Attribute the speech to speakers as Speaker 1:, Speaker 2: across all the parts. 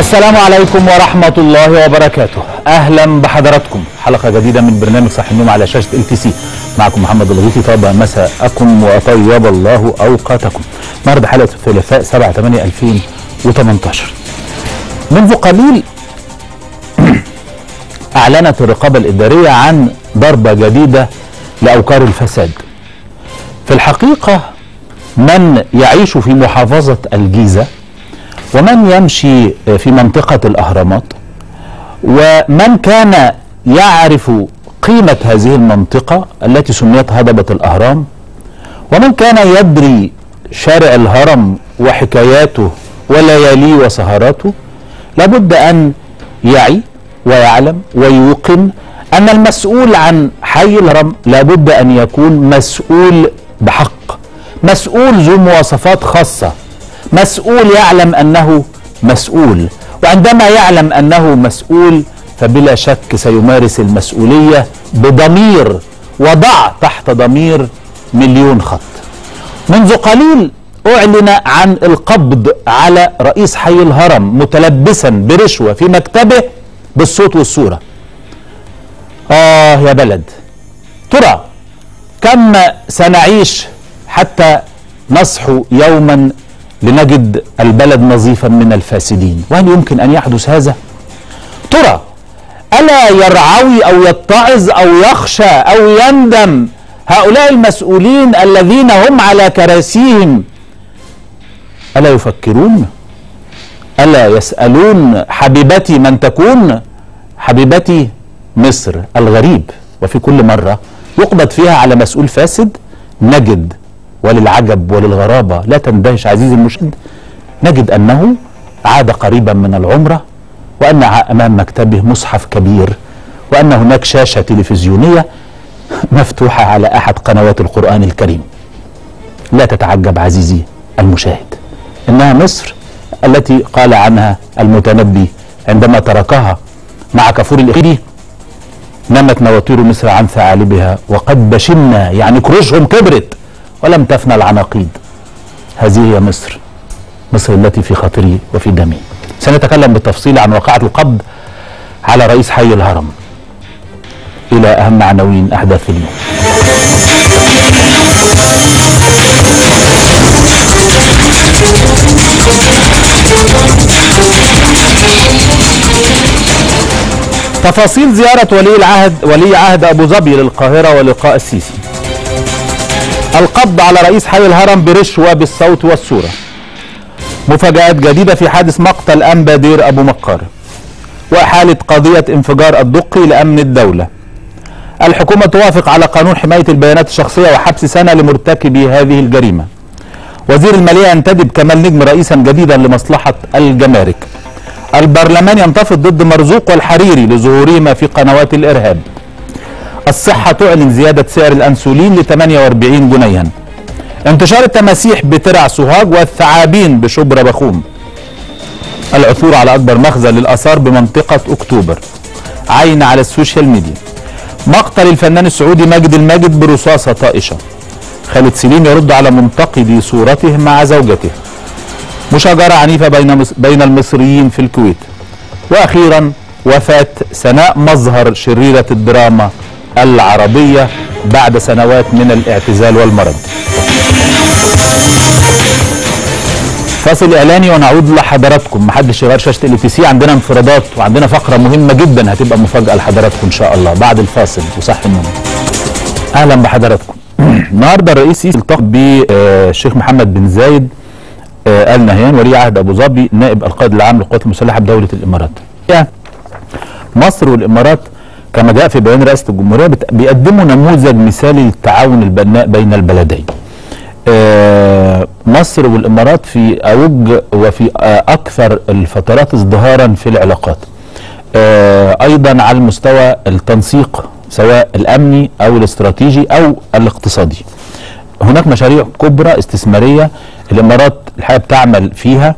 Speaker 1: السلام عليكم ورحمة الله وبركاته أهلا بحضراتكم حلقة جديدة من برنامج صح النوم على شاشة ال تي سي معكم محمد الغيثي طاب مساءكم وطيب الله أوقاتكم النهارده حلقة الثلاثاء 7 8 2018 منذ قليل أعلنت الرقابة الإدارية عن ضربة جديدة لأوكار الفساد في الحقيقة من يعيش في محافظة الجيزة ومن يمشي في منطقة الأهرامات ومن كان يعرف قيمة هذه المنطقة التي سميت هضبة الأهرام ومن كان يدري شارع الهرم وحكاياته ولياليه وسهراته لابد أن يعي ويعلم ويوقن أن المسؤول عن حي الهرم لابد أن يكون مسؤول بحق مسؤول ذو مواصفات خاصة مسؤول يعلم أنه مسؤول وعندما يعلم أنه مسؤول فبلا شك سيمارس المسؤولية بضمير وضع تحت ضمير مليون خط منذ قليل أعلن عن القبض على رئيس حي الهرم متلبسا برشوة في مكتبه بالصوت والصورة آه يا بلد ترى كم سنعيش حتى نصحو يوما لنجد البلد نظيفا من الفاسدين وهل يمكن أن يحدث هذا ترى ألا يرعوي أو يتعظ أو يخشى أو يندم هؤلاء المسؤولين الذين هم على كراسيهم ألا يفكرون ألا يسألون حبيبتي من تكون حبيبتي مصر الغريب وفي كل مرة يقبض فيها على مسؤول فاسد نجد وللعجب وللغرابة لا تندهش عزيزي المشاهد نجد أنه عاد قريبا من العمرة وأن أمام مكتبه مصحف كبير وأن هناك شاشة تلفزيونية مفتوحة على أحد قنوات القرآن الكريم لا تتعجب عزيزي المشاهد إنها مصر التي قال عنها المتنبي عندما تركها مع كفور الإخيري نمت نواطير مصر عن ثعالبها وقد بشمنا يعني كروشهم كبرت ولم تفنى العناقيد هذه هي مصر مصر التي في خاطري وفي دمي سنتكلم بالتفصيل عن واقعة القبض على رئيس حي الهرم إلى أهم عناوين أحداث اليوم تفاصيل زيارة ولي العهد ولي عهد أبو ظبي للقاهرة ولقاء السيسي القبض على رئيس حي الهرم برشوة بالصوت والصورة مفاجآت جديدة في حادث مقتل أنبا دير أبو مقار وإحالة قضية انفجار الدقي لأمن الدولة الحكومة توافق على قانون حماية البيانات الشخصية وحبس سنة لمرتكبي هذه الجريمة وزير المالية ينتدب كمال نجم رئيسا جديدا لمصلحة الجمارك البرلمان ينتفض ضد مرزوق والحريري لظهورهما في قنوات الإرهاب الصحة تعلن زيادة سعر الأنسولين ل 48 جنيها انتشار التماسيح بترع سوهاج والثعابين بشبرا بخوم العثور على أكبر مخزن للآثار بمنطقة أكتوبر عين على السوشيال ميديا مقتل الفنان السعودي ماجد الماجد برصاصة طائشة خالد سليم يرد على منتقدي صورته مع زوجته مشاجرة عنيفة بين بين المصريين في الكويت وأخيرا وفاة سناء مظهر شريرة الدراما العربية بعد سنوات من الاعتزال والمرض فاصل اعلاني ونعود لحضراتكم محدش يغير شاشه ال تي سي عندنا انفرادات وعندنا فقره مهمه جدا هتبقى مفاجاه لحضراتكم ان شاء الله بعد الفاصل وصح النوم اهلا بحضراتكم النهارده الرئيس السيسي التقى بالشيخ محمد بن زايد ال نهيان ولي عهد ابو ظبي نائب القائد العام للقوات المسلحه بدوله الامارات مصر والامارات كما جاء في بيان رئاسه الجمهوريه بيقدموا نموذج مثالي للتعاون البناء بين البلدين آه مصر والامارات في اوج وفي آه اكثر الفترات ازدهارا في العلاقات آه ايضا على المستوى التنسيق سواء الامني او الاستراتيجي او الاقتصادي هناك مشاريع كبرى استثماريه الامارات الحقيقه بتعمل فيها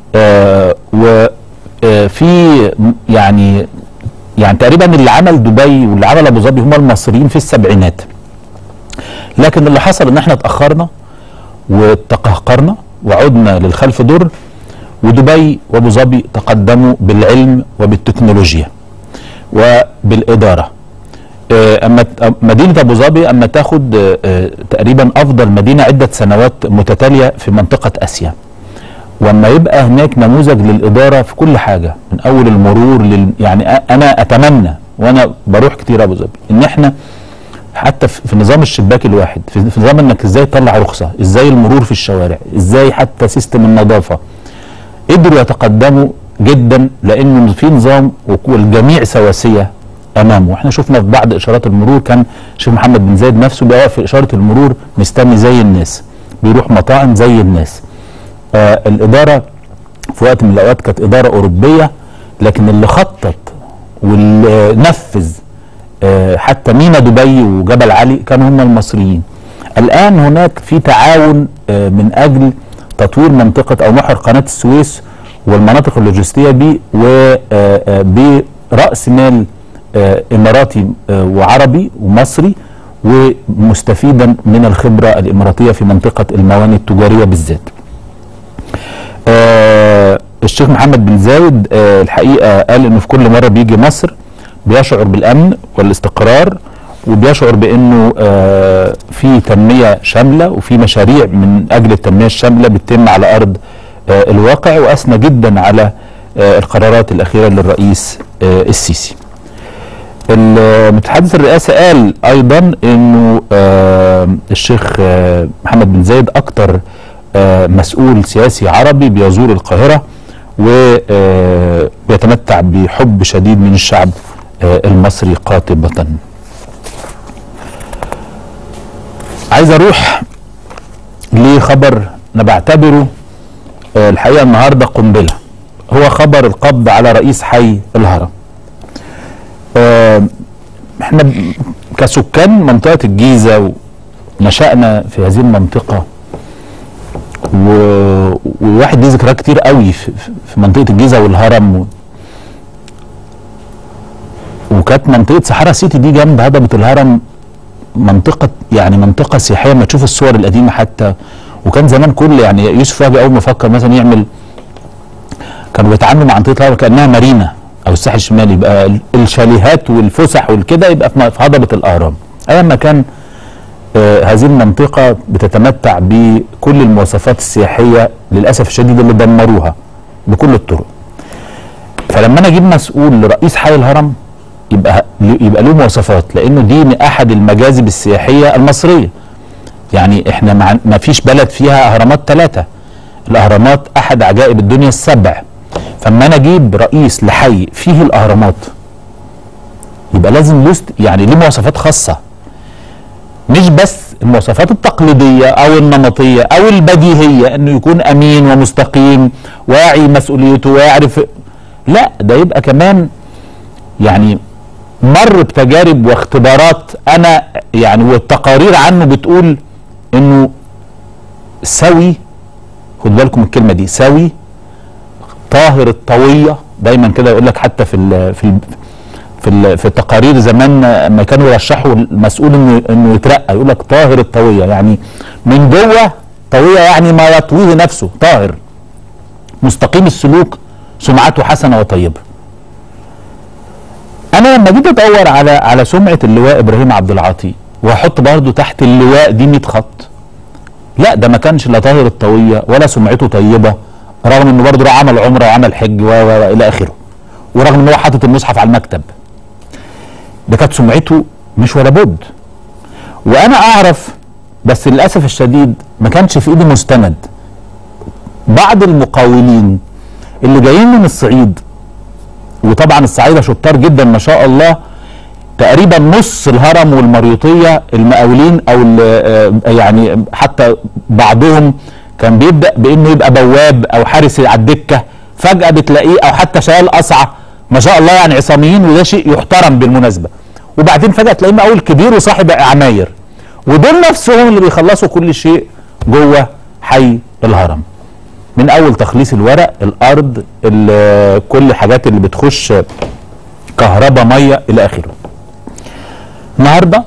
Speaker 1: وفي يعني يعني تقريبا اللي عمل دبي واللي عمل ابو ظبي هم المصريين في السبعينات لكن اللي حصل ان احنا اتاخرنا وتقهقرنا وعدنا للخلف دور ودبي وابو ظبي تقدموا بالعلم وبالتكنولوجيا وبالاداره آه، اما ت- مدينه ابو ظبي اما تاخد آه، آه، تقريبا افضل مدينه عده سنوات متتاليه في منطقه اسيا واما يبقى هناك نموذج للاداره في كل حاجه من اول المرور لل يعني أ- انا اتمنى وانا بروح كتير ابو ظبي ان احنا حتى في في نظام الشباك الواحد في في نظام انك ازاي تطلع رخصه ازاي المرور في الشوارع ازاي حتى سيستم النظافه قدروا يتقدموا جدا لانه في نظام والجميع سواسيه امامه احنا شفنا في بعض اشارات المرور كان الشيخ محمد بن زايد نفسه بيقف في اشاره المرور مستني زي الناس بيروح مطاعم زي الناس آه الاداره في وقت من الاوقات كانت اداره اوروبيه لكن اللي خطط واللي نفذ آه حتى مينا دبي وجبل علي كانوا هم المصريين الان هناك في تعاون آه من اجل تطوير منطقه او محور قناه السويس والمناطق اللوجستيه دي وبراس مال آه اماراتي آه وعربي ومصري ومستفيدا من الخبره الاماراتيه في منطقه الموانئ التجاريه بالذات. آه الشيخ محمد بن زايد آه الحقيقه قال انه في كل مره بيجي مصر بيشعر بالامن والاستقرار وبيشعر بانه آه في تنميه شامله وفي مشاريع من اجل التنميه الشامله بتتم على ارض آه الواقع واثنى جدا على آه القرارات الاخيره للرئيس آه السيسي. المتحدث الرئاسة قال أيضا أنه آه الشيخ آه محمد بن زايد أكتر آه مسؤول سياسي عربي بيزور القاهرة وبيتمتع بحب شديد من الشعب آه المصري قاطبة عايز أروح لخبر أنا بعتبره آه الحقيقة النهاردة قنبلة هو خبر القبض على رئيس حي الهرم آه، احنا ب- كسكان منطقة الجيزة ونشأنا في هذه المنطقة و... وواحد ليه ذكريات كتير قوي في, في- في منطقة الجيزة والهرم و... وكانت منطقة صحراء سيتي دي جنب هضبة الهرم منطقة يعني منطقة سياحية ما تشوف الصور القديمة حتى وكان زمان كل يعني يوسف وهبي أول ما فكر مثلا يعمل كانوا بيتعاملوا مع منطقه الهرم كانها مارينا او الساحل الشمالي يبقى ال- الشاليهات والفسح والكده يبقى في م- في هضبه الاهرام ايام ما كان آه هذه المنطقه بتتمتع بكل المواصفات السياحيه للاسف الشديد اللي دمروها بكل الطرق فلما انا اجيب مسؤول لرئيس حي الهرم يبقى يبقى له مواصفات لانه دي من احد المجاذب السياحيه المصريه يعني احنا مع ما فيش بلد فيها اهرامات ثلاثه الاهرامات احد عجائب الدنيا السبع فاما انا اجيب رئيس لحي فيه الاهرامات يبقى لازم له است- يعني ليه مواصفات خاصه مش بس المواصفات التقليديه او النمطيه او البديهيه انه يكون امين ومستقيم واعي مسؤوليته ويعرف لا ده يبقى كمان يعني مر بتجارب واختبارات انا يعني والتقارير عنه بتقول انه سوي خد بالكم الكلمه دي سوي طاهر الطويه دايما كده يقول لك حتى في ال في ال في ال في التقارير زمان لما كانوا يرشحوا المسؤول انه انه يترقى يقول لك طاهر الطويه يعني من جوه طويه يعني ما يطويه نفسه طاهر مستقيم السلوك سمعته حسنه وطيبه انا لما جيت ادور على على سمعه اللواء ابراهيم عبد العاطي واحط برضه تحت اللواء دي 100 خط لا ده ما كانش لا طاهر الطويه ولا سمعته طيبه رغم انه برضه راح عمل عمره وعمل حج و و- الى اخره ورغم ان هو حاطط المصحف على المكتب ده كانت سمعته مش ولا بد وانا اعرف بس للاسف الشديد ما كانش في ايدي مستند بعض المقاولين اللي جايين من الصعيد وطبعا الصعايده شطار جدا ما شاء الله تقريبا نص الهرم والمريوطيه المقاولين او ال- آه، يعني حتى بعضهم كان بيبدا بانه يبقى بواب او حارس على الدكه فجاه بتلاقيه او حتى شغال قصعه ما شاء الله يعني عصاميين وده شيء يحترم بالمناسبه وبعدين فجاه تلاقيه مقاول كبير وصاحب عماير ودول نفسهم اللي بيخلصوا كل شيء جوه حي الهرم من اول تخليص الورق الارض ال- كل الحاجات اللي بتخش كهرباء ميه الى اخره النهارده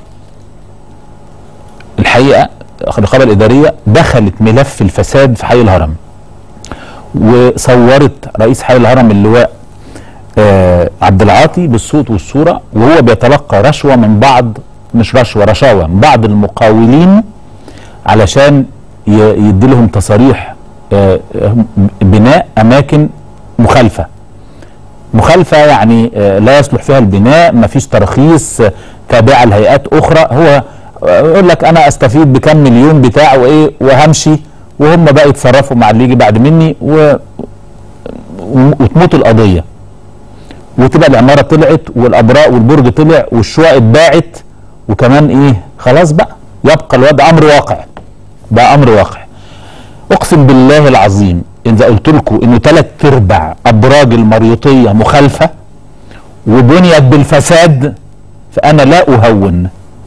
Speaker 1: الحقيقه الرقابه الاداريه دخلت ملف الفساد في حي الهرم وصورت رئيس حي الهرم اللواء آه عبد العاطي بالصوت والصوره وهو بيتلقى رشوه من بعض مش رشوه رشاوى من بعض المقاولين علشان يدي لهم تصاريح آه بناء اماكن مخالفه مخالفه يعني آه لا يصلح فيها البناء ما فيش تراخيص آه تابعه لهيئات اخرى هو يقول لك انا استفيد بكم مليون بتاع وايه وهمشي وهم بقى يتصرفوا مع اللي يجي بعد مني و... وتموت القضيه وتبقى العماره طلعت والابراء والبرج طلع والشقق اتباعت وكمان ايه خلاص بقى يبقى الوضع امر واقع بقى امر واقع اقسم بالله العظيم اذا قلت لكم انه ثلاث ارباع ابراج المريوطيه مخالفه وبنيت بالفساد فانا لا اهون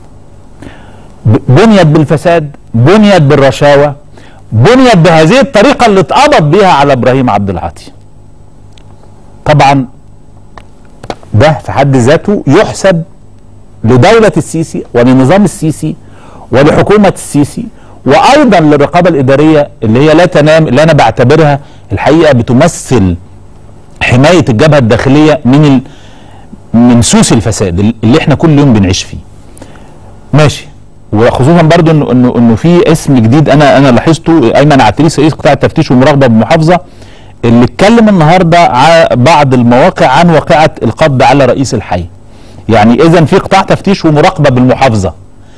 Speaker 1: بنيت بالفساد بنيت بالرشاوى بنيت بهذه الطريقة اللي اتقبض بها على إبراهيم عبد العاطي طبعا ده في حد ذاته يحسب لدولة السيسي ولنظام السيسي ولحكومة السيسي وأيضا للرقابة الإدارية اللي هي لا تنام اللي أنا بعتبرها الحقيقة بتمثل حماية الجبهة الداخلية من ال... من سوس الفساد اللي احنا كل يوم بنعيش فيه ماشي وخصوصا برضو انه انه انه في اسم جديد انا انا لاحظته ايمن عتريس رئيس قطاع التفتيش والمراقبه بالمحافظه اللي اتكلم النهارده على بعض المواقع عن واقعه القبض على رئيس الحي. يعني اذا في قطاع تفتيش ومراقبه بالمحافظه.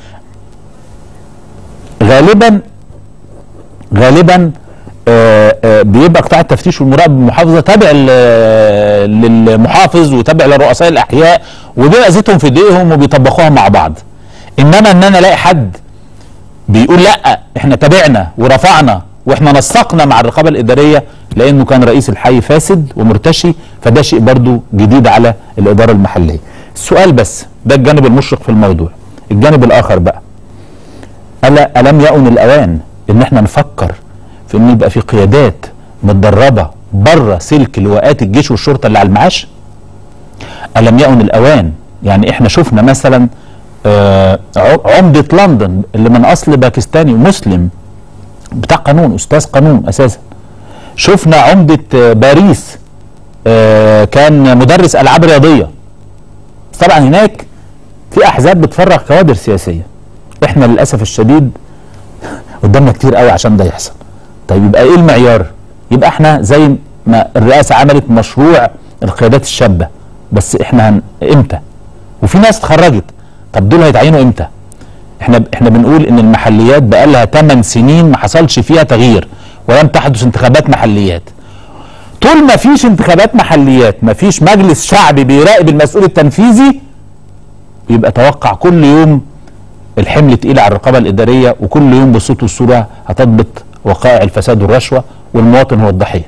Speaker 1: غالبا غالبا آآ آآ بيبقى قطاع التفتيش والمراقبه بالمحافظه تابع للمحافظ وتابع لرؤساء الاحياء ودول اذيتهم في ايديهم وبيطبقوها مع بعض. انما ان انا الاقي حد بيقول لا احنا تابعنا ورفعنا واحنا نسقنا مع الرقابه الاداريه لانه كان رئيس الحي فاسد ومرتشي فده شيء برضو جديد على الاداره المحليه. السؤال بس ده الجانب المشرق في الموضوع. الجانب الاخر بقى ألا ألم يؤن الأوان إن إحنا نفكر في إن يبقى في قيادات متدربة بره سلك لواءات الجيش والشرطة اللي على المعاش؟ ألم يؤن الأوان يعني إحنا شفنا مثلا آه عمدة لندن اللي من أصل باكستاني مسلم بتاع قانون أستاذ قانون أساسا شفنا عمدة آه باريس آه كان مدرس ألعاب رياضية طبعا هناك في أحزاب بتفرغ كوادر سياسية احنا للاسف الشديد قدامنا كتير قوي عشان ده يحصل طيب يبقى ايه المعيار يبقى احنا زي ما الرئاسه عملت مشروع القيادات الشابه بس احنا هن... امتى وفي ناس اتخرجت طب دول هيتعينوا امتى احنا احنا بنقول ان المحليات بقى لها 8 سنين ما حصلش فيها تغيير ولم تحدث انتخابات محليات طول ما فيش انتخابات محليات ما فيش مجلس شعبي بيراقب المسؤول التنفيذي يبقى توقع كل يوم الحمل تقيل على الرقابه الاداريه وكل يوم بالصوت والصوره هتضبط وقائع الفساد والرشوه والمواطن هو الضحيه.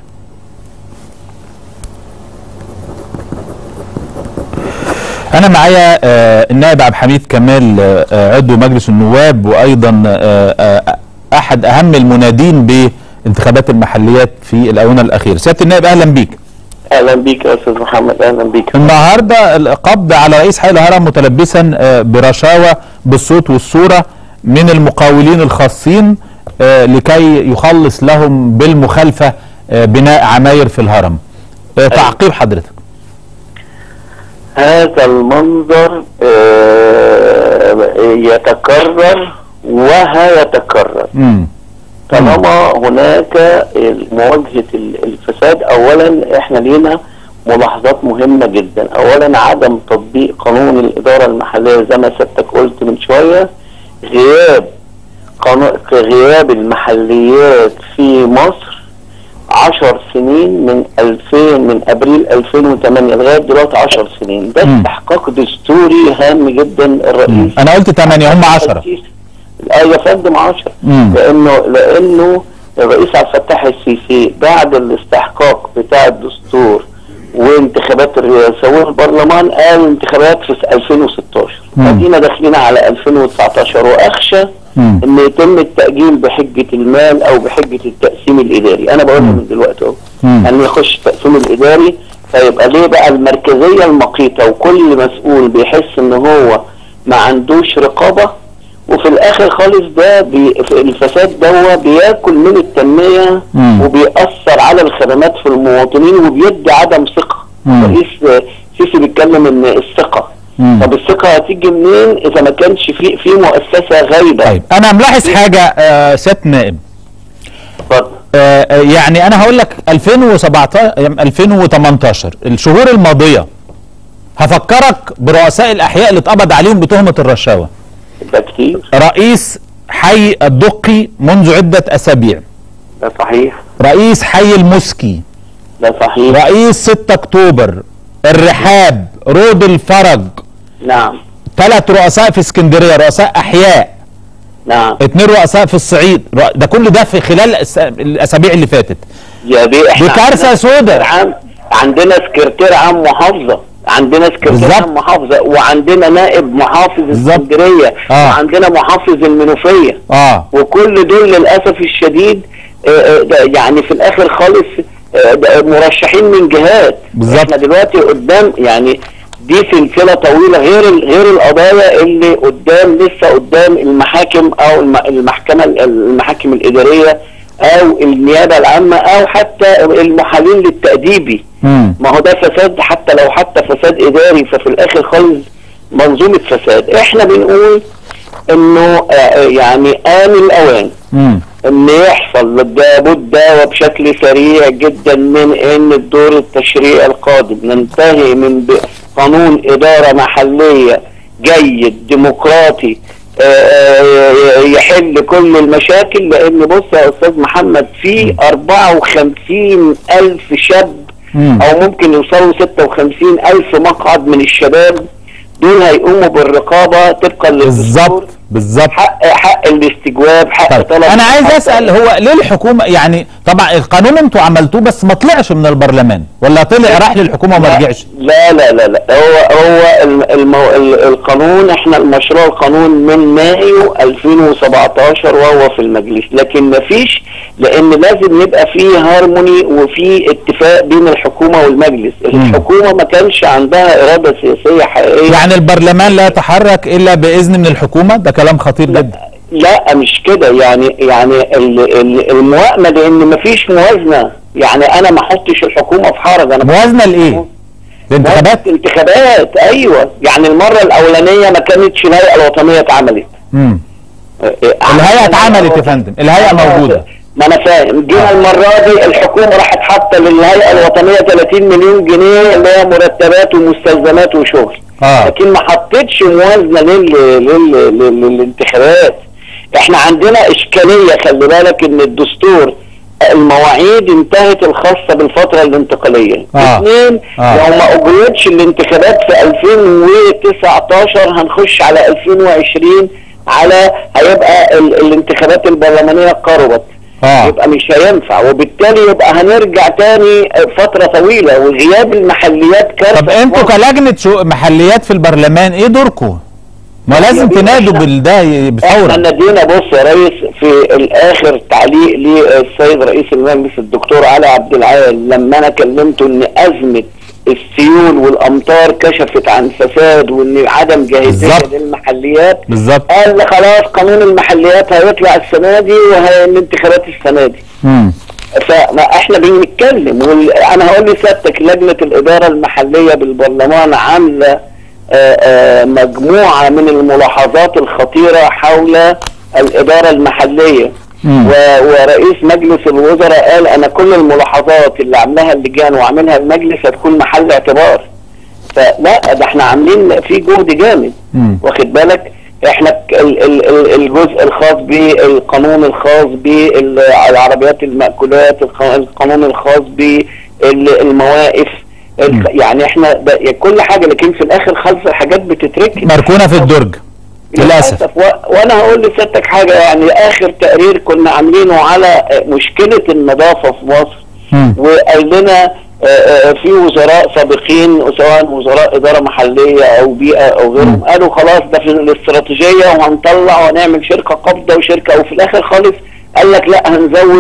Speaker 1: انا معايا آه النائب عبد الحميد كمال آه عضو مجلس النواب وايضا آه احد اهم المنادين بانتخابات المحليات في الاونه الاخيره. سياده النائب اهلا بيك.
Speaker 2: اهلا بيك يا استاذ محمد اهلا بيك
Speaker 1: النهارده القبض على رئيس حي الهرم متلبسا برشاوى بالصوت والصوره من المقاولين الخاصين لكي يخلص لهم بالمخالفه بناء عماير في الهرم تعقيب حضرتك
Speaker 2: هذا المنظر يتكرر وهيتكرر
Speaker 1: امم
Speaker 2: طالما هناك مواجهه الفساد اولا احنا لينا ملاحظات مهمه جدا اولا عدم تطبيق قانون الاداره المحليه زي ما سيادتك قلت من شويه غياب قانون غياب المحليات في مصر عشر سنين من 2000 من ابريل 2008 لغايه دلوقتي 10 سنين ده استحقاق دستوري هام جدا الرئيس
Speaker 1: انا قلت 8 هم 10
Speaker 2: اه يا فندم 10 لانه لانه الرئيس عبد الفتاح السيسي بعد الاستحقاق بتاع الدستور وانتخابات الرئاسه والبرلمان قال انتخابات في 2016 ادينا داخلين على 2019 واخشى
Speaker 1: مم.
Speaker 2: ان يتم التاجيل بحجه المال او بحجه التقسيم الاداري انا بقولها من دلوقتي اهو
Speaker 1: مم.
Speaker 2: ان يخش التقسيم الاداري فيبقى ليه بقى المركزيه المقيته وكل مسؤول بيحس ان هو ما عندوش رقابه وفي الاخر خالص ده بي الفساد ده بياكل من التنميه
Speaker 1: مم.
Speaker 2: وبيأثر على الخدمات في المواطنين وبيدي عدم ثقه
Speaker 1: مم.
Speaker 2: رئيس سيسي بيتكلم ان الثقه
Speaker 1: مم.
Speaker 2: طب الثقه هتيجي منين اذا ما كانش في في مؤسسه غايبه
Speaker 1: طيب انا ملاحظ حاجه آه سياده نائب
Speaker 2: اتفضل
Speaker 1: آه آه، يعني انا هقول لك 2017 2018 الشهور الماضيه هفكرك برؤساء الاحياء اللي اتقبض عليهم بتهمه الرشاوه
Speaker 2: ده كتير
Speaker 1: رئيس حي الدقي منذ عده اسابيع
Speaker 2: ده صحيح
Speaker 1: رئيس حي المسكي
Speaker 2: ده صحيح
Speaker 1: رئيس 6 اكتوبر الرحاب رود الفرج
Speaker 2: نعم
Speaker 1: ثلاث رؤساء في اسكندريه رؤساء احياء
Speaker 2: نعم
Speaker 1: اثنين رؤساء في الصعيد رؤ- ده كل ده في خلال الأس- الاسابيع اللي فاتت
Speaker 2: يا بيه احنا
Speaker 1: دي كارثة
Speaker 2: عندنا
Speaker 1: سودة.
Speaker 2: سكرتير عام عندنا سكرتير عام محافظه عندنا سكرتير
Speaker 1: بالظبط.
Speaker 2: عام محافظه وعندنا نائب محافظ
Speaker 1: بالظبط.
Speaker 2: اسكندريه
Speaker 1: آه.
Speaker 2: وعندنا محافظ المنوفيه
Speaker 1: اه
Speaker 2: وكل دول للاسف الشديد آه، آه، ده يعني في الاخر خالص آه، ده مرشحين من جهات
Speaker 1: بالظبط.
Speaker 2: احنا دلوقتي قدام يعني دي سلسله طويله غير ال- غير القضايا اللي قدام لسه قدام المحاكم او الم- المحكمه ال- المحاكم الاداريه او النيابه العامه او حتى المحالين للتاديبي
Speaker 1: امم
Speaker 2: ما هو ده فساد حتى لو حتى فساد اداري ففي الاخر خالص منظومه فساد احنا بنقول انه آه، آه، يعني آن الاوان
Speaker 1: امم
Speaker 2: ان يحصل لابد وبشكل سريع جدا من ان الدور التشريعي القادم ننتهي من ب- قانون اداره محليه جيد ديمقراطي آه، آه، يحل كل المشاكل لان بص يا استاذ محمد في 54 الف شاب
Speaker 1: مم.
Speaker 2: او ممكن يوصلوا 56 الف مقعد من الشباب دول هيقوموا بالرقابه طبقا للدستور
Speaker 1: بالظبط بالظبط
Speaker 2: حق حق الاستجواب حق
Speaker 1: طيب
Speaker 2: طلب
Speaker 1: انا عايز
Speaker 2: حق-
Speaker 1: اسال هو ليه الحكومه يعني طبعا القانون انتوا عملتوه بس ما طلعش من البرلمان ولا طلع راح للحكومه وما رجعش
Speaker 2: لا لا لا لا هو هو الم- المو... ال- القانون احنا المشروع القانون من مايو 2017 وهو في المجلس لكن ما فيش لان لازم يبقى فيه هارموني وفي اتفاق بين الحكومه والمجلس الحكومه ما كانش عندها اراده سياسيه حقيقيه
Speaker 1: يعني البرلمان لا يتحرك الا باذن من الحكومه ده كلام خطير جدا
Speaker 2: لا مش كده يعني يعني ال- ال- الموائمه لان ما فيش موازنه يعني انا ما احطش الحكومه في حرج انا
Speaker 1: موازنه لايه؟ الانتخابات
Speaker 2: انتخابات ايوه يعني المره الاولانيه ما كانتش الهيئه الوطنيه اتعملت
Speaker 1: امم الهيئه اتعملت يا فندم الهيئه موجوده
Speaker 2: ما انا فاهم جينا المره دي الحكومه راحت حاطه للهيئه الوطنيه 30 مليون جنيه اللي هي مرتبات ومستلزمات وشغل
Speaker 1: اه
Speaker 2: لكن ما حطتش موازنه لل... لل... لل... للانتخابات احنا عندنا اشكاليه خلي بالك ان الدستور المواعيد انتهت الخاصه بالفتره الانتقاليه
Speaker 1: آه.
Speaker 2: اثنين
Speaker 1: آه.
Speaker 2: لو ما اجريتش الانتخابات في 2019 هنخش على 2020 على هيبقى ال... الانتخابات البرلمانيه قربت
Speaker 1: اه
Speaker 2: يبقى مش هينفع وبالتالي يبقى هنرجع تاني فتره طويله وغياب المحليات كارثه
Speaker 1: طب انتوا كلجنه شو محليات في البرلمان ايه دوركم؟ ما لازم
Speaker 2: بيه
Speaker 1: تنادوا
Speaker 2: احنا-
Speaker 1: بالده
Speaker 2: احنا
Speaker 1: بفورا
Speaker 2: نادينا بص يا ريس في الاخر تعليق للسيد رئيس المجلس الدكتور علي عبد العال لما انا كلمته ان ازمه السيول والامطار كشفت عن فساد وان عدم جاهزيه
Speaker 1: بالظبط.
Speaker 2: للمحليات
Speaker 1: بالظبط
Speaker 2: قال لي خلاص قانون المحليات هيطلع السنه دي والانتخابات السنه دي
Speaker 1: امم
Speaker 2: فما احنا بنتكلم وال... انا هقول لسيادتك لجنه الاداره المحليه بالبرلمان عامله آه، آه، مجموعه من الملاحظات الخطيره حول الاداره المحليه
Speaker 1: مم.
Speaker 2: و... ورئيس مجلس الوزراء قال انا كل الملاحظات اللي عاملاها اللجان وعاملها المجلس هتكون محل اعتبار فلا ده احنا عاملين في جهد جامد
Speaker 1: مم.
Speaker 2: واخد بالك احنا ك- ال- ال- ال- الجزء الخاص بالقانون الخاص بالعربيات المأكولات الق- القانون الخاص بالمواقف
Speaker 1: مم.
Speaker 2: يعني احنا ده كل حاجة لكن في الاخر خالص الحاجات بتتركن
Speaker 1: مركونه في الدرج للاسف
Speaker 2: و... وانا هقول لسيادتك حاجة يعني اخر تقرير كنا عاملينه على مشكلة النظافة في مصر
Speaker 1: مم.
Speaker 2: وقال لنا آه، آه، في وزراء سابقين سواء وزراء اداره محليه او بيئه او غيرهم
Speaker 1: مم.
Speaker 2: قالوا خلاص ده في الاستراتيجيه وهنطلع وهنعمل شركه قابضه وشركه وفي الاخر خالص قال لك لا هنزود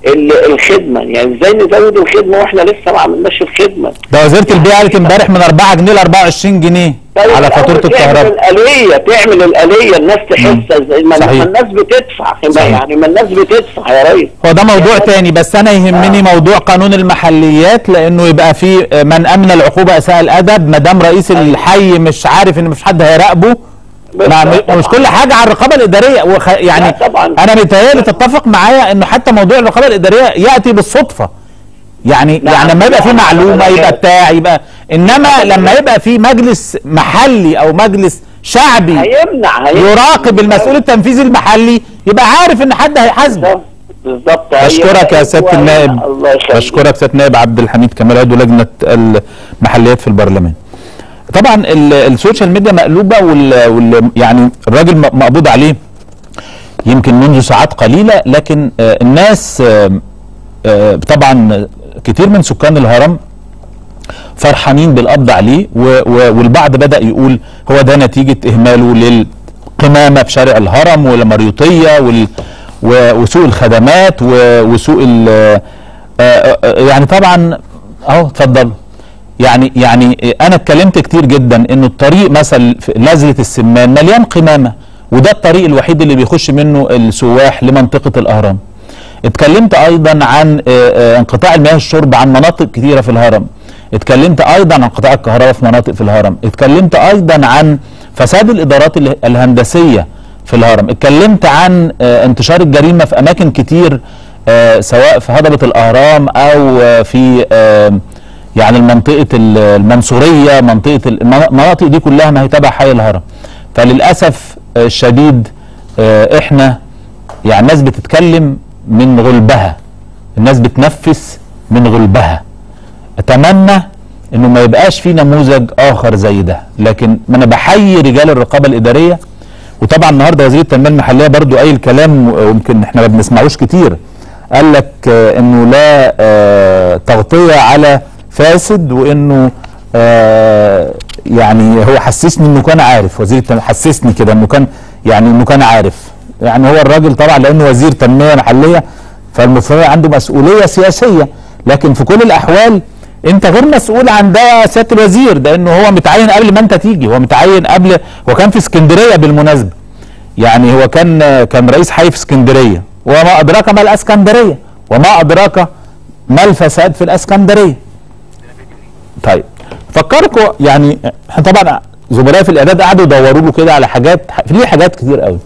Speaker 2: ال- الخدمه يعني ازاي نزود الخدمه واحنا لسه ما عملناش الخدمه
Speaker 1: ده وزيره البيئه قالت امبارح من 4 جنيه ل 24 جنيه
Speaker 2: طيب
Speaker 1: على فاتوره
Speaker 2: الأول تعمل
Speaker 1: الكهرباء
Speaker 2: الآلية تعمل الآلية الناس تحس زي ما
Speaker 1: صحيح.
Speaker 2: ما الناس بتدفع ما
Speaker 1: صحيح.
Speaker 2: يعني ما الناس بتدفع يا ريس
Speaker 1: هو ده موضوع تاني بس انا يهمني موضوع قانون المحليات لانه يبقى في من امن العقوبه اساء الادب ما دام رئيس الحي مش عارف ان مفيش حد هيراقبه
Speaker 2: بس
Speaker 1: مع
Speaker 2: طبعاً.
Speaker 1: مش كل حاجه على الرقابه الاداريه وخ... يعني
Speaker 2: لا طبعاً.
Speaker 1: انا متهيألي تتفق معايا انه حتى موضوع الرقابه الاداريه ياتي بالصدفه يعني
Speaker 2: نعم.
Speaker 1: يعني لما يبقى في
Speaker 2: نعم.
Speaker 1: معلومه
Speaker 2: لا، لا،
Speaker 1: يبقى
Speaker 2: لا.
Speaker 1: بتاع يبقى انما لما يبقى في مجلس محلي او مجلس شعبي
Speaker 2: هيمنع هيمنع
Speaker 1: يراقب المسؤول التنفيذي المحلي يبقى عارف ان حد هيحاسبه
Speaker 2: بالظبط بالظبط هي-
Speaker 1: بشكرك يا سياده
Speaker 2: هو-
Speaker 1: النائب
Speaker 2: الله يخليك
Speaker 1: بشكرك سياده النائب عبد الحميد كمال عضو لجنه المحليات في البرلمان طبعا ال- السوشيال ميديا مقلوبه وال, وال يعني الراجل م- مقبوض عليه يمكن منذ ساعات قليله لكن آه، الناس آه، آه، طبعا كتير من سكان الهرم فرحانين بالقبض عليه و و والبعض بدا يقول هو ده نتيجه اهماله للقمامه في شارع الهرم والمريوطيه وال و- وسوء الخدمات و- وسوء ال آه، آه، يعني طبعا اهو اتفضل يعني يعني انا اتكلمت كتير جدا انه الطريق مثلا في نزله السمان مليان قمامه وده الطريق الوحيد اللي بيخش منه السواح لمنطقه الاهرام اتكلمت ايضا عن آه، آه، انقطاع المياه الشرب عن مناطق كثيره في الهرم اتكلمت ايضا عن انقطاع الكهرباء في مناطق في الهرم اتكلمت ايضا عن فساد الادارات ال- الهندسيه في الهرم اتكلمت عن آه، انتشار الجريمه في اماكن كتير آه، سواء في هضبه الاهرام او آه، في آه، يعني المنطقه ال- المنصوريه منطقه ال- المنا- المناطق دي كلها ما هي تبع حي الهرم فللاسف آه، الشديد آه، احنا يعني الناس بتتكلم من غلبها الناس بتنفس من غلبها اتمنى انه ما يبقاش في نموذج اخر زي ده لكن ما انا بحيي رجال الرقابه الاداريه وطبعا النهارده وزير التنميه المحليه برضو اي الكلام ويمكن احنا ما بنسمعوش كتير قال لك آه، انه لا آه، تغطيه على فاسد وانه آه، يعني هو حسسني انه كان عارف وزير التنميه حسسني كده انه كان يعني انه كان عارف يعني هو الراجل طبعا لانه وزير تنميه محليه فالمفروض عنده مسؤوليه سياسيه لكن في كل الاحوال انت غير مسؤول عن ده سياده الوزير ده انه هو متعين قبل ما انت تيجي هو متعين قبل هو كان في اسكندريه بالمناسبه يعني هو كان كان رئيس حي في اسكندريه وما ادراك ما الاسكندريه وما ادراك ما الفساد في الاسكندريه طيب فكركم يعني احنا طبعا زملائي في الاعداد قعدوا يدوروا له كده على حاجات ليه حاجات كتير قوي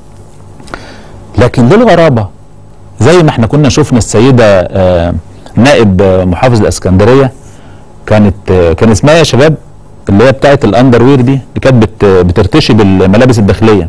Speaker 1: لكن للغرابه زي ما احنا كنا شفنا السيده آه، نائب آه، محافظ الاسكندريه كانت آه، كان اسمها يا شباب اللي هي بتاعت الاندروير دي اللي كانت بت بترتشي بالملابس الداخليه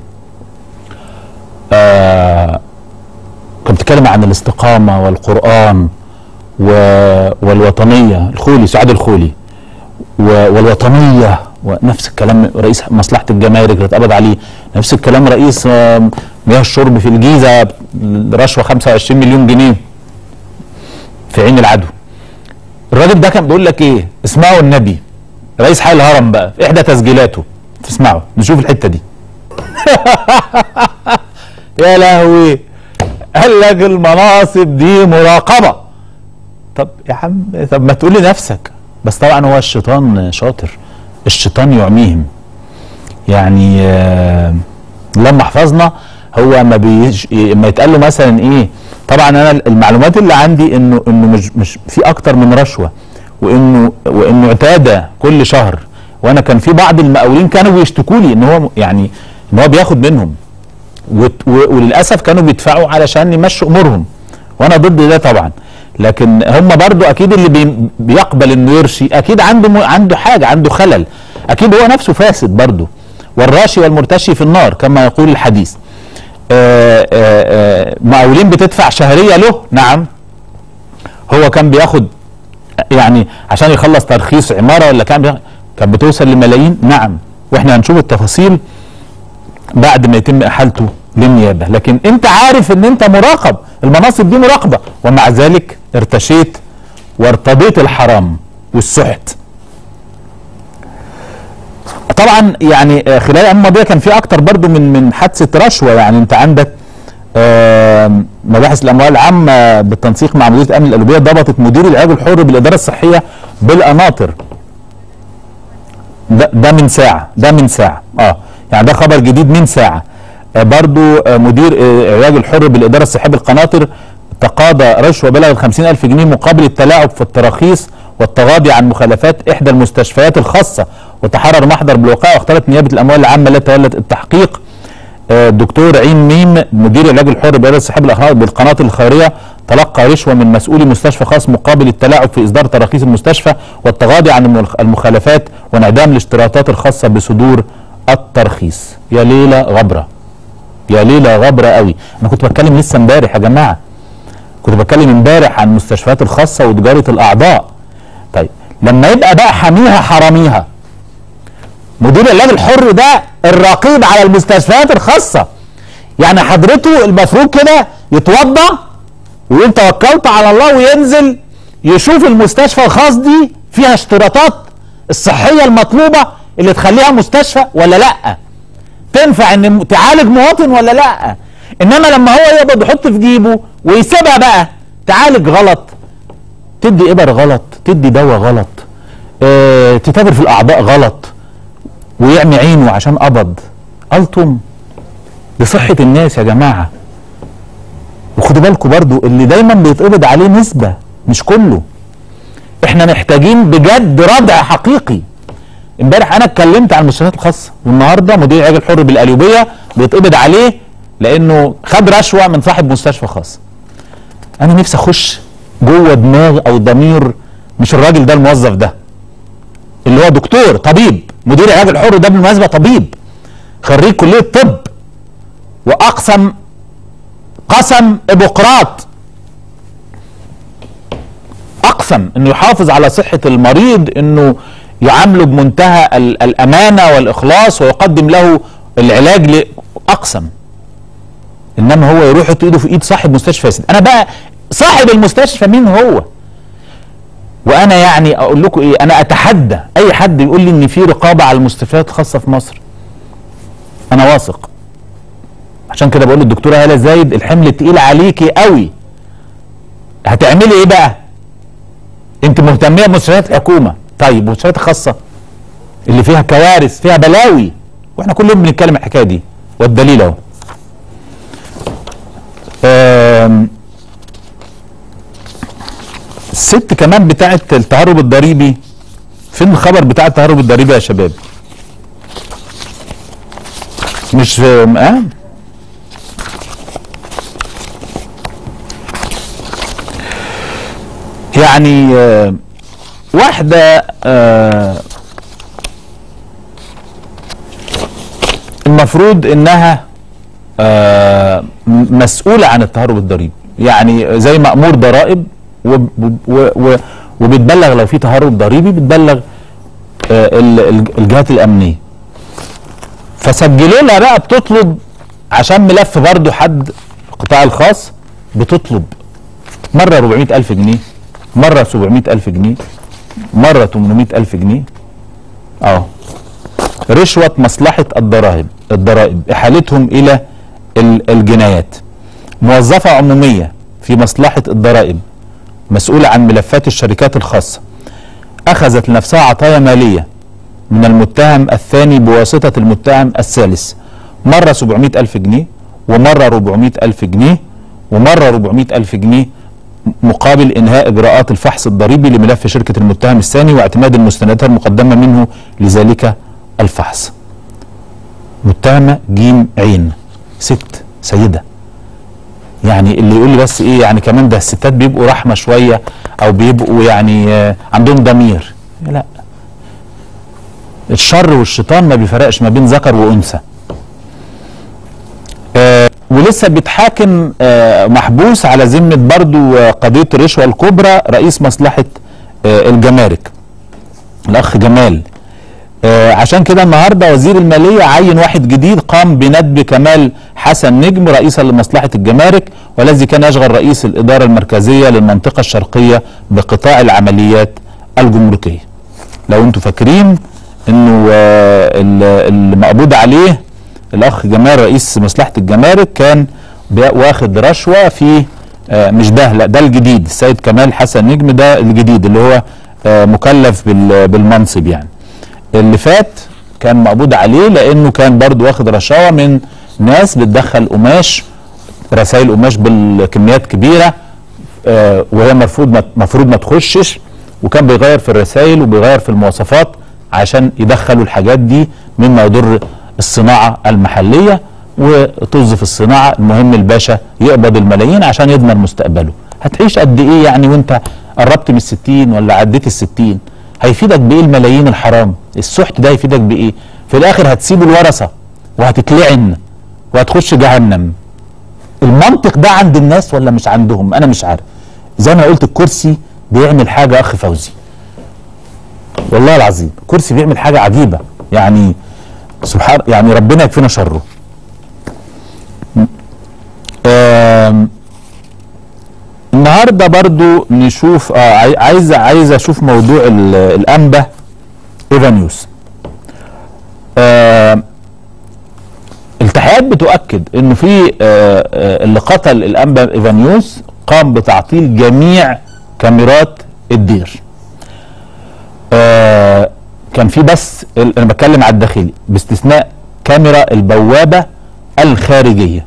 Speaker 1: آه كانت بتتكلم عن الاستقامه والقران و والوطنيه الخولي سعاد الخولي و- والوطنيه ونفس الكلام رئيس مصلحه الجمارك اللي اتقبض عليه نفس الكلام رئيس آه، مياه الشرب في الجيزه رشوه 25 مليون جنيه في عين العدو الراجل ده كان بيقول لك ايه اسمعوا النبي رئيس حي الهرم بقى في احدى تسجيلاته تسمعوا نشوف الحته دي يا لهوي قال لك المناصب دي مراقبه طب يا عم طب ما تقول لنفسك بس طبعا هو الشيطان شاطر الشيطان يعميهم يعني آه، لما حفظنا هو ما بيج... ما يتقال له مثلا ايه طبعا انا المعلومات اللي عندي انه انه مش مش في اكتر من رشوه وانه وانه اعتاد كل شهر وانا كان في بعض المقاولين كانوا بيشتكوا لي ان هو يعني ان هو بياخد منهم وت- و- وللاسف كانوا بيدفعوا علشان يمشوا امورهم وانا ضد ده طبعا لكن هم برضو اكيد اللي بي بيقبل انه يرشي اكيد عنده م- عنده حاجه عنده خلل اكيد هو نفسه فاسد برضو والراشي والمرتشي في النار كما يقول الحديث آه، آه، آه، مقاولين بتدفع شهريه له نعم هو كان بياخد يعني عشان يخلص ترخيص عماره ولا كان بياخد- كان بتوصل لملايين نعم واحنا هنشوف التفاصيل بعد ما يتم احالته للنيابه لكن انت عارف ان انت مراقب المناصب دي مراقبه ومع ذلك ارتشيت وارتضيت الحرام والسحت طبعا يعني آه، خلال الايام الماضيه كان في اكتر برضو من من حادثه رشوه يعني انت عندك آم، مباحث الاموال العامه بالتنسيق مع مديريه امن القلوبيه ضبطت مدير العلاج الحر بالاداره الصحيه بالقناطر ده, ده من ساعه ده من ساعه اه يعني ده خبر جديد من ساعه آه برضو آه مدير آه العلاج الحر بالاداره الصحيه بالقناطر تقاضى رشوه بلغت 50000 جنيه مقابل التلاعب في التراخيص والتغاضي عن مخالفات احدى المستشفيات الخاصه وتحرر محضر بالوقائع واختارت نيابه الاموال العامه التي تولت التحقيق آه، الدكتور عين ميم مدير العلاج الحر بإدارة الصحة بالأخلاق بالقناة الخيرية تلقى رشوة من مسؤولي مستشفى خاص مقابل التلاعب في إصدار تراخيص المستشفى والتغاضي عن المخ- المخالفات وانعدام الاشتراطات الخاصة بصدور الترخيص يا ليلة غبرة يا ليلة غبرة قوي أنا كنت بتكلم لسه امبارح يا جماعة كنت بتكلم امبارح عن المستشفيات الخاصة وتجارة الأعضاء طيب لما يبقى بقى حاميها حراميها مدير العلاج الحر ده الرقيب على المستشفيات الخاصة يعني حضرته المفروض كده يتوضى ويقول توكلت على الله وينزل يشوف المستشفى الخاص دي فيها اشتراطات الصحية المطلوبة اللي تخليها مستشفى ولا لا تنفع ان تعالج مواطن ولا لا انما لما هو يقبض يحط في جيبه ويسيبها بقى تعالج غلط تدي ابر غلط تدي دواء غلط اه تتاجر في الاعضاء غلط ويعمي عينه عشان قبض ألطم بصحة الناس يا جماعة وخدوا بالكم برضو اللي دايما بيتقبض عليه نسبة مش كله احنا محتاجين بجد ردع حقيقي امبارح انا اتكلمت عن المستشفيات الخاصة والنهارده مدير العلاج الحر بالقليوبية بيتقبض عليه لانه خد رشوة من صاحب مستشفى خاص انا نفسي اخش جوه دماغ او ضمير مش الراجل ده الموظف ده اللي هو دكتور طبيب مدير العلاج الحر ده بالمناسبه طبيب خريج كليه طب واقسم قسم ابقراط اقسم انه يحافظ على صحه المريض انه يعامله بمنتهى ال- الامانه والاخلاص ويقدم له العلاج ل- اقسم انما هو يروح يحط ايده في ايد صاحب مستشفى فاسد انا بقى صاحب المستشفى مين هو وانا يعني اقول لكم ايه انا اتحدى اي حد يقول لي ان في رقابه على المستشفيات الخاصه في مصر انا واثق عشان كده بقول للدكتوره هاله زايد الحمل تقيل عليكي قوي هتعملي ايه بقى انت مهتميه بمستشفيات الحكومه طيب المستشفيات الخاصه اللي فيها كوارث فيها بلاوي واحنا كل يوم بنتكلم الحكايه دي والدليل اهو آم، الست كمان بتاعه التهرب الضريبي فين الخبر بتاع التهرب الضريبي يا شباب مش اه يعني آه واحدة آه المفروض انها آه م- مسؤولة عن التهرب الضريبي يعني زي مأمور ضرائب وب- و- و- وبتبلغ لو في تهرب ضريبي بتبلغ آه ال- ال- الجهات الأمنية فسجلوا لها بقى بتطلب عشان ملف برضه حد القطاع الخاص بتطلب مرة 400 ألف جنيه مرة 700 ألف جنيه مرة 800 ألف جنيه اه رشوة مصلحة الضرائب الضرائب إحالتهم إلى ال- الجنايات موظفة عمومية في مصلحة الضرائب مسؤولة عن ملفات الشركات الخاصة أخذت لنفسها عطايا مالية من المتهم الثاني بواسطة المتهم الثالث مرة 700 ألف جنيه ومرة 400 ألف جنيه ومرة 400 ألف جنيه مقابل إنهاء إجراءات الفحص الضريبي لملف شركة المتهم الثاني واعتماد المستندات المقدمة منه لذلك الفحص متهمة جيم عين ست سيدة يعني اللي يقول لي بس ايه يعني كمان ده الستات بيبقوا رحمة شوية او بيبقوا يعني آه، عندهم ضمير لا الشر والشيطان ما بيفرقش ما بين ذكر وانثى آه ولسه بيتحاكم آه محبوس على ذمه برضو آه قضيه الرشوه الكبرى رئيس مصلحه آه الجمارك الاخ جمال آه عشان كده النهارده وزير الماليه عين واحد جديد قام بندب كمال حسن نجم رئيسا لمصلحه الجمارك والذي كان يشغل رئيس الاداره المركزيه للمنطقه الشرقيه بقطاع العمليات الجمركيه. لو انتم فاكرين انه آه، ال- المقبوض عليه الاخ جمال رئيس مصلحه الجمارك كان بي- واخد رشوه في آه، مش ده لا ده الجديد السيد كمال حسن نجم ده الجديد اللي هو آه، مكلف بال- بالمنصب يعني اللي فات كان مقبوض عليه لانه كان برضو واخد رشاوى من ناس بتدخل قماش رسائل قماش بالكميات كبيره آه، وهي المفروض ما المفروض ما تخشش وكان بيغير في الرسائل وبيغير في المواصفات عشان يدخلوا الحاجات دي مما يضر الصناعه المحليه وطز في الصناعه المهم الباشا يقبض الملايين عشان يضمن مستقبله هتعيش قد ايه يعني وانت قربت من الستين ولا عديت الستين هيفيدك بايه الملايين الحرام السحت ده هيفيدك بايه في الاخر هتسيب الورثه وهتتلعن وهتخش جهنم المنطق ده عند الناس ولا مش عندهم انا مش عارف زي ما قلت الكرسي بيعمل حاجه اخ فوزي والله العظيم الكرسي بيعمل حاجه عجيبه يعني سبحان يعني ربنا يكفينا شره آم، النهارده برضو نشوف آه عاي- عايز عايز اشوف موضوع ال- الانبا ايفانيوس آم، التحقيقات بتؤكد انه في آه، آه، اللي قتل الانبا ايفانيوس قام بتعطيل جميع كاميرات الدير آه، كان في بس ال- انا بتكلم على الداخلي باستثناء كاميرا البوابه الخارجيه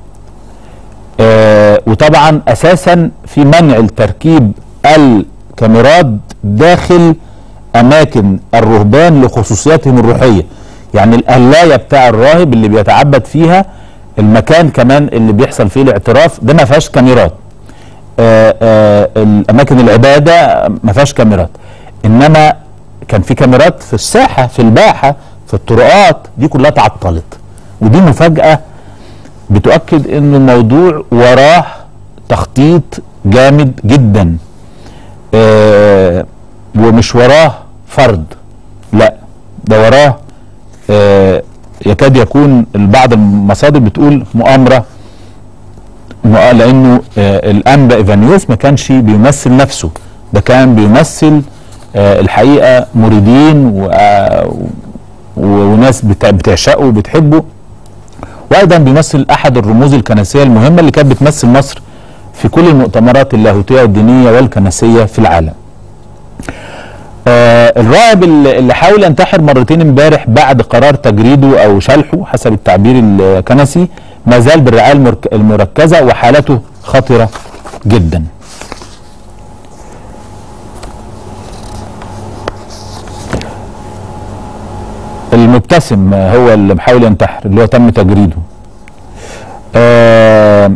Speaker 1: آه، وطبعا اساسا في منع التركيب الكاميرات داخل اماكن الرهبان لخصوصياتهم الروحيه يعني القلايه بتاع الراهب اللي بيتعبد فيها المكان كمان اللي بيحصل فيه الاعتراف ده ما فيهاش كاميرات آه، آه، الاماكن العباده ما فيهاش كاميرات انما كان في كاميرات في الساحه في الباحه في الطرقات دي كلها تعطلت ودي مفاجاه بتؤكد ان الموضوع وراه تخطيط جامد جدا آه ومش وراه فرد لا ده وراه آه يكاد يكون بعض المصادر بتقول مؤامره مؤ- لانه آه الانبا ايفانيوس ما كانش بيمثل نفسه ده كان بيمثل آه الحقيقه مريدين و- آه، و- وناس بتع- بتعشقه وبتحبه وايضا بيمثل احد الرموز الكنسيه المهمه اللي كانت بتمثل مصر في كل المؤتمرات اللاهوتيه والدينيه والكنسيه في العالم. آه الراهب اللي اللي حاول ينتحر مرتين امبارح بعد قرار تجريده او شلحه حسب التعبير الكنسي ما زال بالرعايه المرك- المركزه وحالته خطره جدا. المبتسم هو اللي محاول ينتحر اللي هو تم تجريده. آه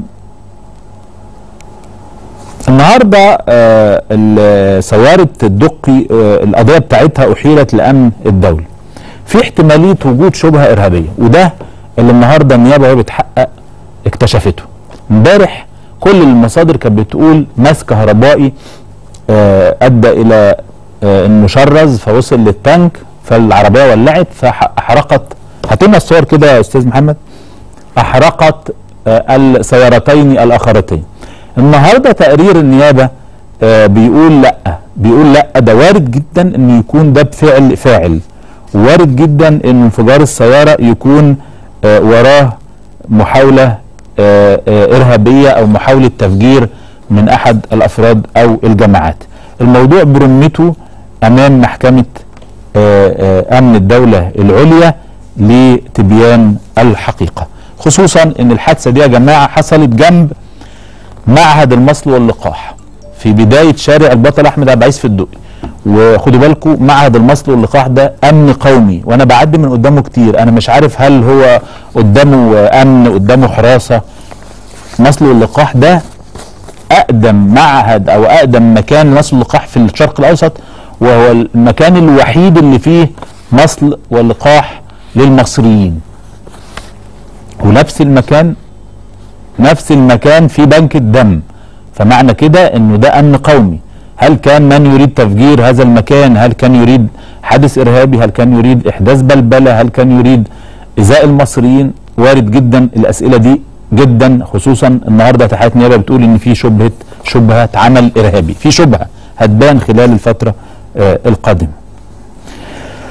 Speaker 1: النهارده آه ال- سياره الدقي آه القضيه بتاعتها احيلت لامن الدوله. في احتماليه وجود شبهه ارهابيه وده اللي النهارده النيابه وهي بتحقق اكتشفته. امبارح كل المصادر كانت بتقول ماس كهربائي آه ادى الى آه انه شرز فوصل للتانك فالعربيه ولعت فاحرقت هاتلنا الصور كده يا استاذ محمد احرقت آه، السيارتين الاخرتين النهارده تقرير النيابه آه، بيقول لا بيقول لا ده وارد جدا انه يكون ده بفعل فاعل وارد جدا ان انفجار السياره يكون آه، وراه محاوله آه، آه، ارهابيه او محاوله تفجير من احد الافراد او الجماعات الموضوع برمته امام محكمه آه، آه، امن الدوله العليا لتبيان الحقيقه خصوصا ان الحادثه دي يا جماعه حصلت جنب معهد المصل واللقاح في بدايه شارع البطل احمد عبد العزيز في الدقي وخدوا بالكم معهد المصل واللقاح ده امن قومي وانا بعدي من قدامه كتير انا مش عارف هل هو قدامه امن قدامه حراسه مصل واللقاح ده اقدم معهد او اقدم مكان مصل اللقاح في الشرق الاوسط وهو المكان الوحيد اللي فيه مصل واللقاح للمصريين ونفس المكان نفس المكان في بنك الدم فمعنى كده انه ده امن قومي هل كان من يريد تفجير هذا المكان هل كان يريد حادث ارهابي هل كان يريد احداث بلبله هل كان يريد ايذاء المصريين وارد جدا الاسئله دي جدا خصوصا النهارده تحقيقات نيابه بتقول ان في شبهه شبهه عمل ارهابي في شبهه هتبان خلال الفتره آه القادمه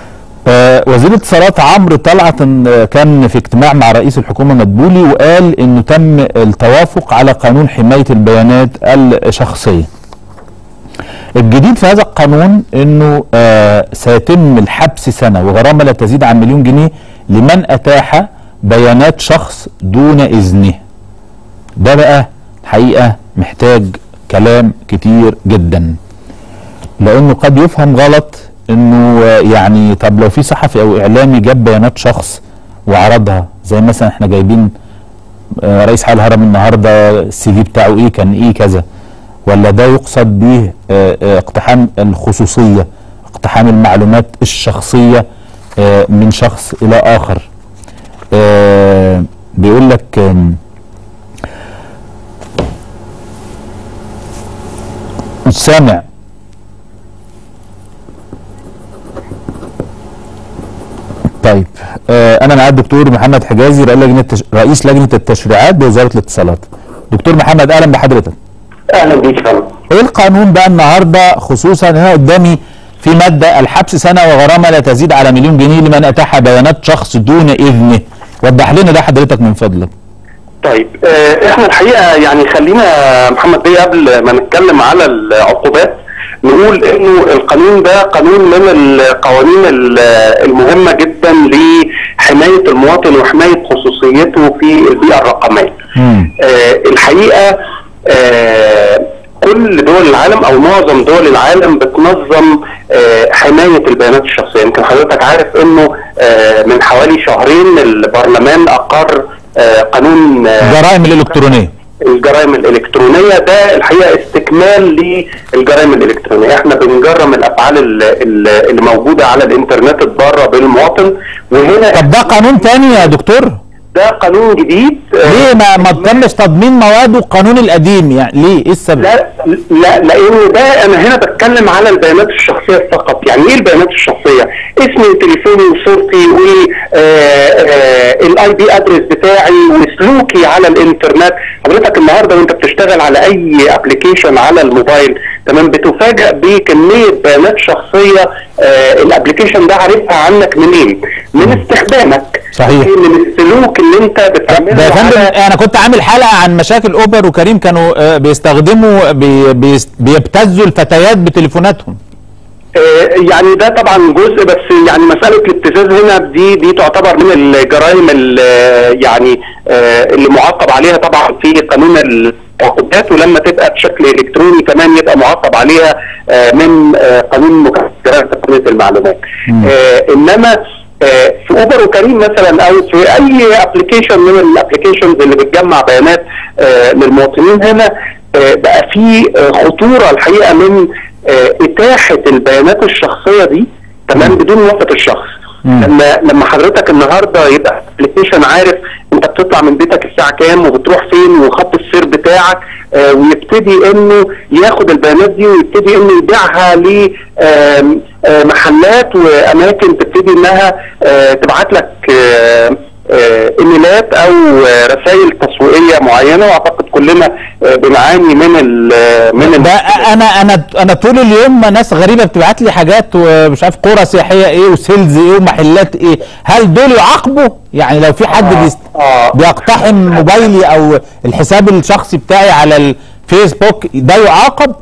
Speaker 1: آه، وزير الاتصالات عمرو طلعت إن كان في اجتماع مع رئيس الحكومه مدبولي وقال انه تم التوافق على قانون حمايه البيانات الشخصيه. الجديد في هذا القانون انه آه سيتم الحبس سنه وغرامه لا تزيد عن مليون جنيه لمن اتاح بيانات شخص دون اذنه. ده بقى حقيقه محتاج كلام كتير جدا. لانه قد يفهم غلط انه آه، يعني طب لو في صحفي او اعلامي جاب بيانات شخص وعرضها زي مثلا احنا جايبين آه، رئيس حال الهرم النهارده السي في بتاعه ايه كان ايه كذا ولا ده يقصد به آه، آه، اقتحام الخصوصيه اقتحام المعلومات الشخصيه آه، من شخص الى اخر آه، بيقول لك آم، مش سامع طيب آه انا مع الدكتور محمد حجازي رئيس لجنه التش... رئيس لجنه التشريعات بوزاره الاتصالات دكتور محمد اهلا بحضرتك
Speaker 2: اهلا بيك يا فندم
Speaker 1: ايه القانون بقى النهارده خصوصا هنا قدامي في ماده الحبس سنه وغرامه لا تزيد على مليون جنيه لمن اتاح بيانات شخص دون اذنه وضح لنا ده حضرتك من فضلك
Speaker 3: طيب آه، احنا الحقيقه يعني خلينا محمد بيه قبل ما نتكلم على العقوبات نقول انه القانون ده قانون من القوانين ال- المهمه جدا لحمايه المواطن وحمايه خصوصيته في البيئه الرقميه.
Speaker 1: مم.
Speaker 3: آه، الحقيقه آه، كل دول العالم او معظم دول العالم بتنظم آه، حمايه البيانات الشخصيه يمكن حضرتك عارف انه آه، من حوالي شهرين البرلمان اقر آه، قانون آه،
Speaker 1: الجرائم الالكترونيه
Speaker 3: الجرائم الالكترونيه ده الحقيقه استكمال للجرائم الالكترونيه احنا بنجرم الافعال ال- ال- اللي موجوده على الانترنت الضاره بالمواطن وهنا
Speaker 1: طب ده قانون تاني يا دكتور
Speaker 3: ده قانون جديد آه،
Speaker 1: ليه ما ما تمش تضمين مواده القانون القديم يعني ليه ايه السبب
Speaker 3: لا لا لان ده انا هنا بتكلم على البيانات الشخصيه فقط يعني ايه البيانات الشخصيه اسمي وتليفوني وصورتي والاي بي ادرس بتاعي وسلوكي على الانترنت حضرتك النهارده وانت بتشتغل على اي ابلكيشن على الموبايل تمام بتفاجئ بكميه بيانات شخصيه آه الابلكيشن ده عارفها عنك منين من استخدامك
Speaker 1: صحيح.
Speaker 3: من السلوك اللي انت بتعمله
Speaker 1: ده يا فندم
Speaker 3: على-
Speaker 1: انا كنت عامل حلقه عن مشاكل اوبر وكريم كانوا آه، بيستخدموا بي بيست- بيبتزوا الفتيات بتليفوناتهم
Speaker 3: آه، يعني ده طبعا جزء بس يعني مساله الابتزاز هنا دي دي تعتبر من الجرائم ال- يعني آه، اللي معاقب عليها طبعا في قانون العقوبات ولما تبقى بشكل الكتروني كمان يبقى معاقب عليها آه، من آه، قانون مكافحه جرائم تقنيه المعلومات آه، انما آه، في اوبر وكريم مثلا او في اي ابلكيشن من الابلكيشنز اللي بتجمع بيانات آه، للمواطنين هنا آه، بقى في آه، خطوره الحقيقه من آه، اتاحه البيانات الشخصيه دي تمام بدون موافقه الشخص
Speaker 1: مم.
Speaker 3: لما لما حضرتك النهارده يبقى ابلكيشن عارف انت بتطلع من بيتك الساعه كام وبتروح فين وخط السير بتاعك آه ويبتدي انه ياخد البيانات دي ويبتدي انه يبيعها ل آم، آه، محلات واماكن تبتدي انها آه، تبعت لك آه، آه، ايميلات او آه، رسائل تسويقيه معينه واعتقد كلنا آه، بنعاني من ال من
Speaker 1: ده انا انا انا طول اليوم ناس غريبه بتبعت لي حاجات ومش عارف قرى سياحيه ايه وسيلز ايه ومحلات ايه هل دول يعاقبوا يعني لو في حد
Speaker 3: آه،
Speaker 1: بيست...
Speaker 3: آه.
Speaker 1: بيقتحم موبايلي او الحساب الشخصي بتاعي على الفيسبوك ده يعاقب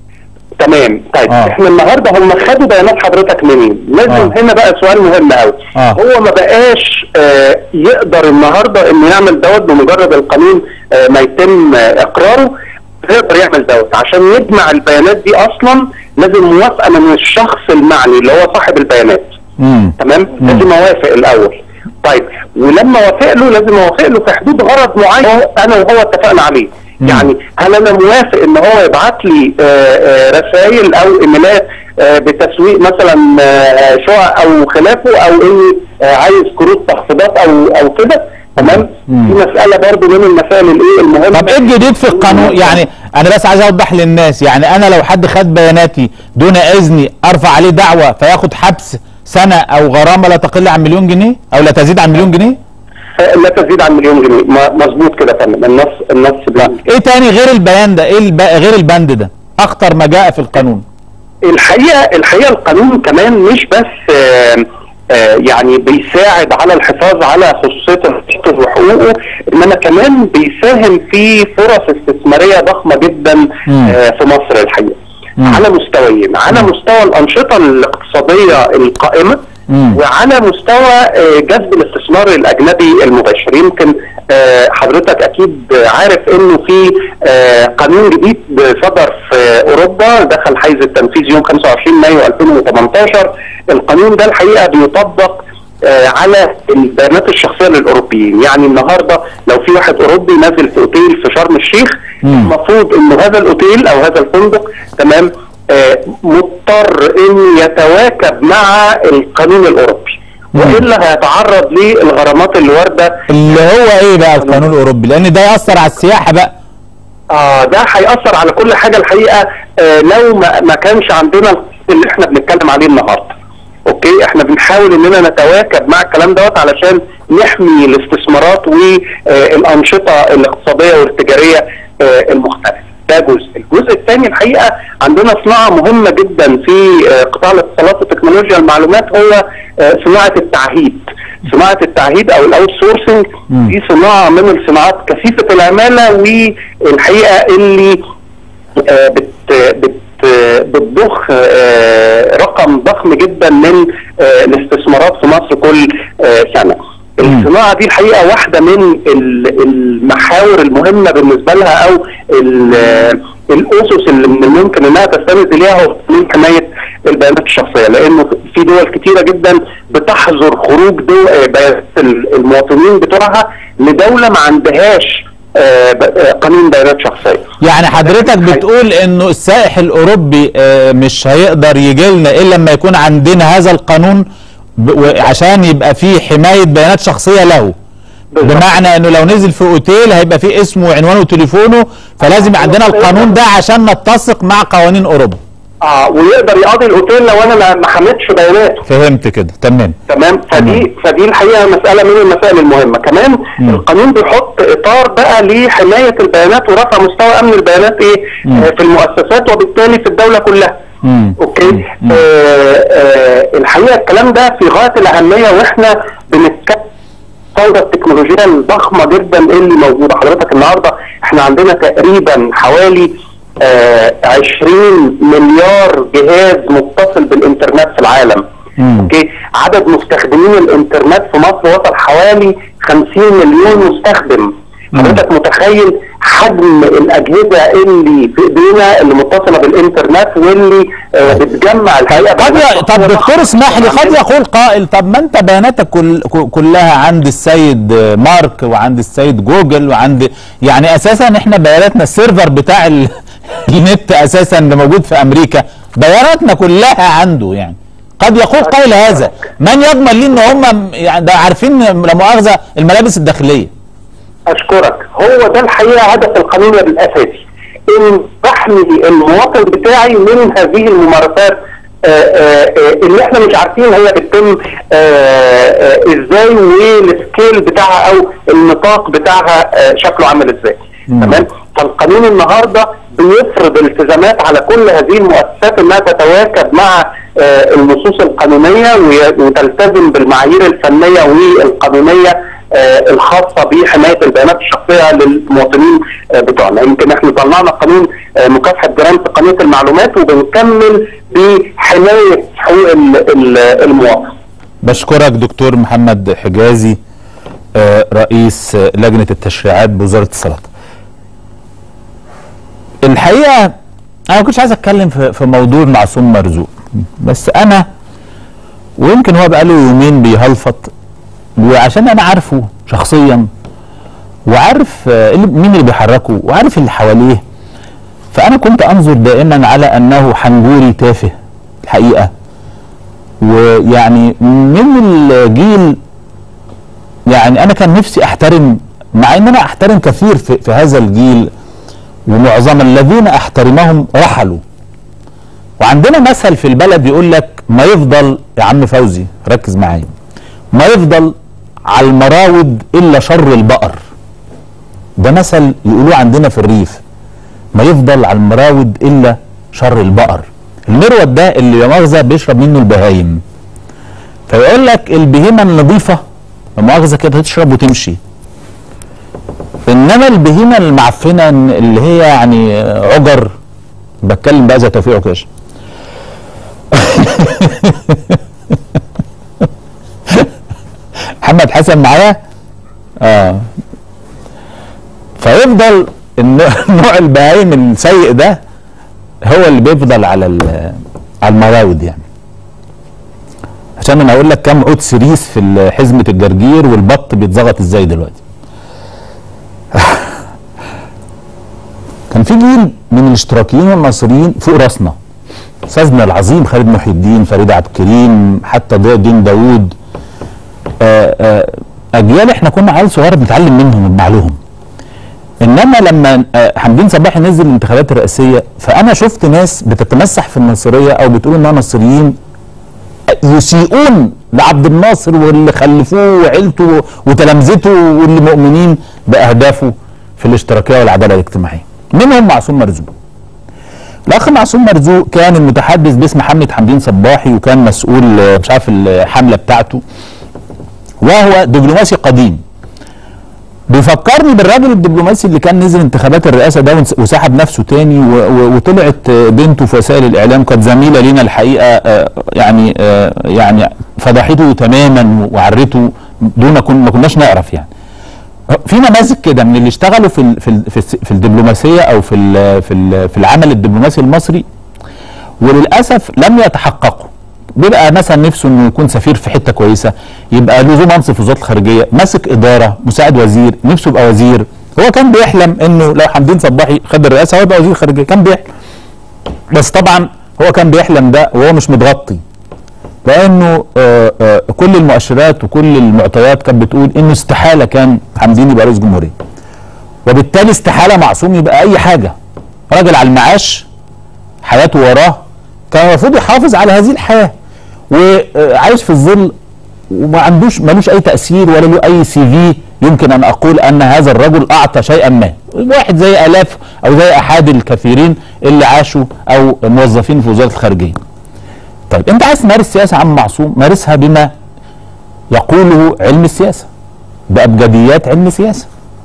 Speaker 3: تمام طيب
Speaker 1: آه.
Speaker 3: آه. احنا النهارده هم خدوا بيانات حضرتك منين؟ لازم
Speaker 1: آه.
Speaker 3: آه. هنا بقى سؤال مهم قوي
Speaker 1: آه.
Speaker 3: هو ما بقاش آه يقدر النهارده انه يعمل دوت بمجرد القانون آه ما يتم آه اقراره يقدر يعمل دوت عشان يجمع البيانات دي اصلا لازم موافقه من الشخص المعني اللي هو صاحب البيانات
Speaker 1: امم
Speaker 3: تمام لازم اوافق الاول طيب ولما اوافق له لازم اوافق له في حدود غرض معين هو- انا وهو اتفقنا عليه
Speaker 1: مم.
Speaker 3: يعني هل انا موافق ان هو يبعت لي رسائل او ايميلات آه، بتسويق مثلا آه، شقق او خلافه او اني آه، عايز كروت تخفيضات او او كده تمام
Speaker 1: مم.
Speaker 3: دي مساله برضو من المسائل الايه المهمه
Speaker 1: طب ايه الجديد في القانون يعني انا بس عايز اوضح للناس يعني انا لو حد خد بياناتي دون اذني ارفع عليه دعوه فياخد حبس سنه او غرامه لا تقل عن مليون جنيه او لا تزيد عن مليون جنيه
Speaker 3: لا تزيد عن مليون جنيه م- مظبوط كده يا فندم النص النص بيقول
Speaker 1: ايه تاني غير البيان ده ايه الب... غير البند ده اخطر ما جاء في القانون
Speaker 3: الحقيقه الحقيقه القانون كمان مش بس آه، آه، يعني بيساعد على الحفاظ على خصوصيه المواطن وحقوقه انما كمان بيساهم في فرص استثماريه ضخمه جدا
Speaker 1: مم.
Speaker 3: آه، في مصر الحقيقه
Speaker 1: مم.
Speaker 3: على مستويين على مستوى الانشطه الاقتصاديه القائمه
Speaker 1: مم.
Speaker 3: وعلى مستوى آه، جذب الاستثمار الاجنبي المباشر يمكن آه، حضرتك اكيد عارف انه في آه، قانون جديد صدر في اوروبا دخل حيز التنفيذ يوم 25 مايو 2018 القانون ده الحقيقه بيطبق آه، على البيانات الشخصيه للاوروبيين يعني النهارده لو في واحد اوروبي نازل في اوتيل في شرم الشيخ
Speaker 1: مم.
Speaker 3: المفروض انه هذا الاوتيل او هذا الفندق تمام آه، مضطر انه يتواكب مع القانون الاوروبي
Speaker 1: مم.
Speaker 3: والا هيتعرض للغرامات اللي وارده
Speaker 1: اللي هو ايه بقى القانون الاوروبي لان ده ياثر على السياحه بقى
Speaker 3: اه ده هيأثر على كل حاجه الحقيقه آه لو ما, ما كانش عندنا اللي احنا بنتكلم عليه النهارده. اوكي احنا بنحاول اننا نتواكب مع الكلام دوت علشان نحمي الاستثمارات والانشطه الاقتصاديه والتجاريه آه المختلفه. ده جزء، الجزء الثاني الحقيقه عندنا صناعه مهمه جدا في آه قطاع الاتصالات وتكنولوجيا المعلومات هو آه صناعه التعهيد. صناعه التعهيد او الاوت سورسنج
Speaker 1: مم.
Speaker 3: دي صناعه من الصناعات كثيفه العماله والحقيقه اللي آه، بت بت بتضخ آه، رقم ضخم جدا من آه، الاستثمارات في مصر كل آه، سنه. الصناعه دي الحقيقه واحده من ال- المحاور المهمه بالنسبه لها او ال- الاسس اللي من الممكن انها تستند اليها هو من حمايه البيانات الشخصيه لانه في دول كتيره جدا بتحظر خروج دول آه، بيانات ال- المواطنين بتوعها لدوله ما عندهاش آه، ب- آه، قانون بيانات شخصيه.
Speaker 1: يعني حضرتك بتقول انه السائح الاوروبي آه، مش هيقدر يجي لنا الا لما يكون عندنا هذا القانون ب- وعشان يبقى فيه حمايه بيانات شخصيه له
Speaker 3: بالظبط.
Speaker 1: بمعنى انه لو نزل في اوتيل هيبقى فيه اسمه وعنوانه وتليفونه فلازم يبقى عندنا القانون ده عشان نتسق مع قوانين اوروبا
Speaker 3: اه ويقدر يقاضي الاوتيل لو انا ما- ما حميتش بياناته
Speaker 1: فهمت كده تمام
Speaker 3: تمام فدي فدي الحقيقه مساله من المسائل المهمه كمان
Speaker 1: مم.
Speaker 3: القانون بيحط اطار بقى لحمايه البيانات ورفع مستوى امن البيانات ايه
Speaker 1: مم.
Speaker 3: آه في المؤسسات وبالتالي في الدوله كلها
Speaker 1: مم.
Speaker 3: اوكي
Speaker 1: مم.
Speaker 3: آه آه الحقيقه الكلام ده في غايه الاهميه واحنا بنتكلم الثوره التكنولوجيه الضخمه جدا اللي موجوده حضرتك النهارده احنا عندنا تقريبا حوالي آه 20 مليار جهاز متصل بالانترنت في العالم
Speaker 1: مم.
Speaker 3: اوكي عدد مستخدمين الانترنت في مصر وصل حوالي 50 مليون مستخدم
Speaker 1: مم.
Speaker 3: حضرتك متخيل حجم الاجهزه اللي في ايدينا اللي متصله بالانترنت واللي آه بتجمع الحقيقه
Speaker 1: قد ي... طب دكتور اسمح لي قد يقول قائل طب ما انت بياناتك كل... ك- كلها عند السيد مارك وعند السيد جوجل وعند يعني اساسا احنا بياناتنا السيرفر بتاع ال... النت اساسا اللي موجود في امريكا بياناتنا كلها عنده يعني قد يقول قائل هذا من يضمن لي ان هم يعني ده عارفين لا مؤاخذه الملابس الداخليه
Speaker 3: اشكرك هو ده الحقيقه هدف القانون الاساسي ان تحمي المواطن بتاعي من هذه الممارسات آه، آه، آه، اللي احنا مش عارفين هي بتتم آه، آه، ازاي والسكيل بتاعها او النطاق بتاعها آه، شكله عامل ازاي
Speaker 1: مم.
Speaker 3: تمام فالقانون النهارده بيفرض التزامات على كل هذه المؤسسات انها تتواكب مع آه، النصوص القانونيه وي- وتلتزم بالمعايير الفنيه والقانونيه آه، الخاصه بحمايه البيانات الشخصيه للمواطنين آه، بتوعنا يمكن احنا طلعنا قانون آه، مكافحه جرائم تقنيه المعلومات وبنكمل بحمايه حقوق ال- ال- المواطن
Speaker 1: بشكرك دكتور محمد حجازي آه، رئيس آه، لجنة التشريعات بوزارة الاتصالات الحقيقة أنا ما كنتش عايز أتكلم في في موضوع معصوم مرزوق بس أنا ويمكن هو بقاله يومين بيهلفط وعشان أنا عارفه شخصيا وعارف آه، اللي- مين اللي بيحركه وعارف اللي حواليه فأنا كنت أنظر دائما على أنه حنجوري تافه الحقيقة ويعني من الجيل يعني انا كان نفسي احترم مع ان انا احترم كثير في, في هذا الجيل ومعظم الذين احترمهم رحلوا وعندنا مثل في البلد يقول لك ما يفضل يا عم فوزي ركز معايا ما يفضل على المراود الا شر البقر ده مثل يقولوه عندنا في الريف ما يفضل على المراود الا شر البقر المرود ده اللي يا مؤاخذه بيشرب منه البهايم فيقول لك البهيمه النظيفه لا مؤاخذه كده تشرب وتمشي انما البهيمه المعفنه اللي هي يعني عجر بتكلم بقى زي توفيق عكاش محمد حسن معايا اه فيفضل النوع نوع البهايم السيء ده هو اللي بيفضل على ال- على المراود يعني عشان انا اقول لك كم عود سريس في ال- حزمه الجرجير والبط بيتزغط ازاي دلوقتي كان في جيل من الاشتراكيين والمصريين فوق راسنا استاذنا العظيم خالد محي الدين فريد عبد الكريم حتى ضياء الدين داوود آه، آه، اجيال احنا كنا عيال صغيره بنتعلم منهم وبنعلهم انما لما آه، حمدين صباحي نزل الانتخابات الرئاسيه فانا شفت ناس بتتمسح في الناصريه او بتقول انها ناصريين يسيئون لعبد الناصر واللي خلفوه وعيلته وتلامذته واللي مؤمنين باهدافه في الاشتراكيه والعداله الاجتماعيه. منهم معصوم مرزوق. الاخ معصوم مرزوق كان المتحدث باسم حمله حمدين صباحي وكان مسؤول آه، مش عارف الحمله بتاعته وهو دبلوماسي قديم بيفكرني بالراجل الدبلوماسي اللي كان نزل انتخابات الرئاسه ده ونس- وسحب نفسه تاني و- و- وطلعت آه، بنته في وسائل الاعلام كانت زميله لينا الحقيقه آه، يعني آه، يعني فضحته تماما وعرته دون كن ما كناش نعرف يعني في نماذج كده من اللي اشتغلوا في ال في ال في, الس- في الدبلوماسيه او في ال في ال في العمل الدبلوماسي المصري وللاسف لم يتحققوا بيبقى مثلا نفسه انه يكون سفير في حته كويسه يبقى له ذو منصب في وزاره الخارجيه ماسك اداره مساعد وزير نفسه يبقى وزير هو كان بيحلم انه لو حمدين صباحي خد الرئاسه هو يبقى وزير خارجيه كان بيحلم بس طبعا هو كان بيحلم ده وهو مش متغطي لانه آه آه كل المؤشرات وكل المعطيات كانت بتقول انه استحاله كان حمدين يبقى رئيس جمهوريه وبالتالي استحاله معصوم يبقى اي حاجه راجل على المعاش حياته وراه كان المفروض يحافظ على هذه الحياه وعايش في الظل وما عندوش ملوش اي تاثير ولا له اي سي في يمكن ان اقول ان هذا الرجل اعطى شيئا ما واحد زي الاف او زي احد الكثيرين اللي عاشوا او موظفين في وزاره الخارجيه طيب انت عايز تمارس سياسه عم معصوم مارسها بما يقوله علم السياسه بابجديات علم السياسه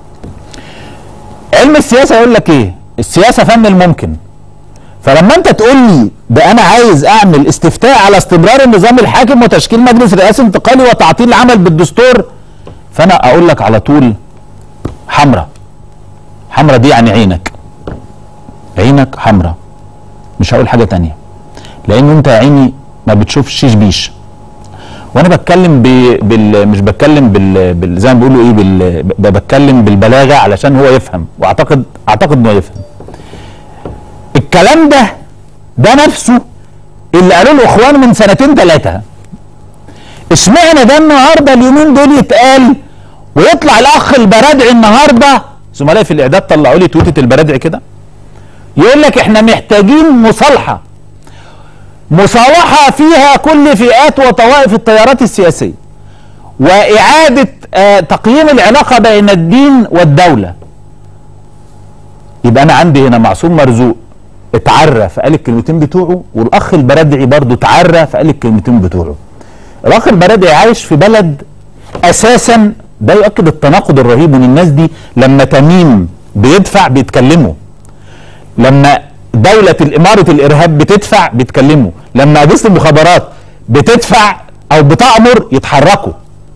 Speaker 1: علم السياسه يقول لك ايه السياسه فن الممكن فلما انت تقول لي ده انا عايز اعمل استفتاء على استمرار النظام الحاكم وتشكيل مجلس رئاسي انتقالي وتعطيل العمل بالدستور فانا اقول لك على طول حمرة حمرة دي يعني عينك عينك حمرة مش هقول حاجة تانية لان انت يا عيني ما بتشوفش شيش بيش وانا بتكلم ب... بال... مش بتكلم بال... بال... زي ما بيقولوا ايه بال... ب... بتكلم بالبلاغه علشان هو يفهم واعتقد اعتقد انه يفهم الكلام ده ده نفسه اللي قالوا له اخوان من سنتين ثلاثه اشمعنى ده النهارده اليومين دول يتقال ويطلع الاخ البرادعي النهارده زملائي في الاعداد طلعوا لي تويته البرادعي كده يقول لك احنا محتاجين مصالحه مصالحه فيها كل فئات وطوائف التيارات السياسيه واعاده آه تقييم العلاقه بين الدين والدوله يبقى انا عندي هنا معصوم مرزوق اتعرى فقال الكلمتين بتوعه والاخ البرادعي برضه اتعرى فقال الكلمتين بتوعه الاخ البرادعي عايش في بلد اساسا ده يؤكد التناقض الرهيب ان الناس دي لما تميم بيدفع بيتكلموا لما دولة إمارة الإرهاب بتدفع بيتكلموا لما أجهزة المخابرات بتدفع أو بتأمر يتحركوا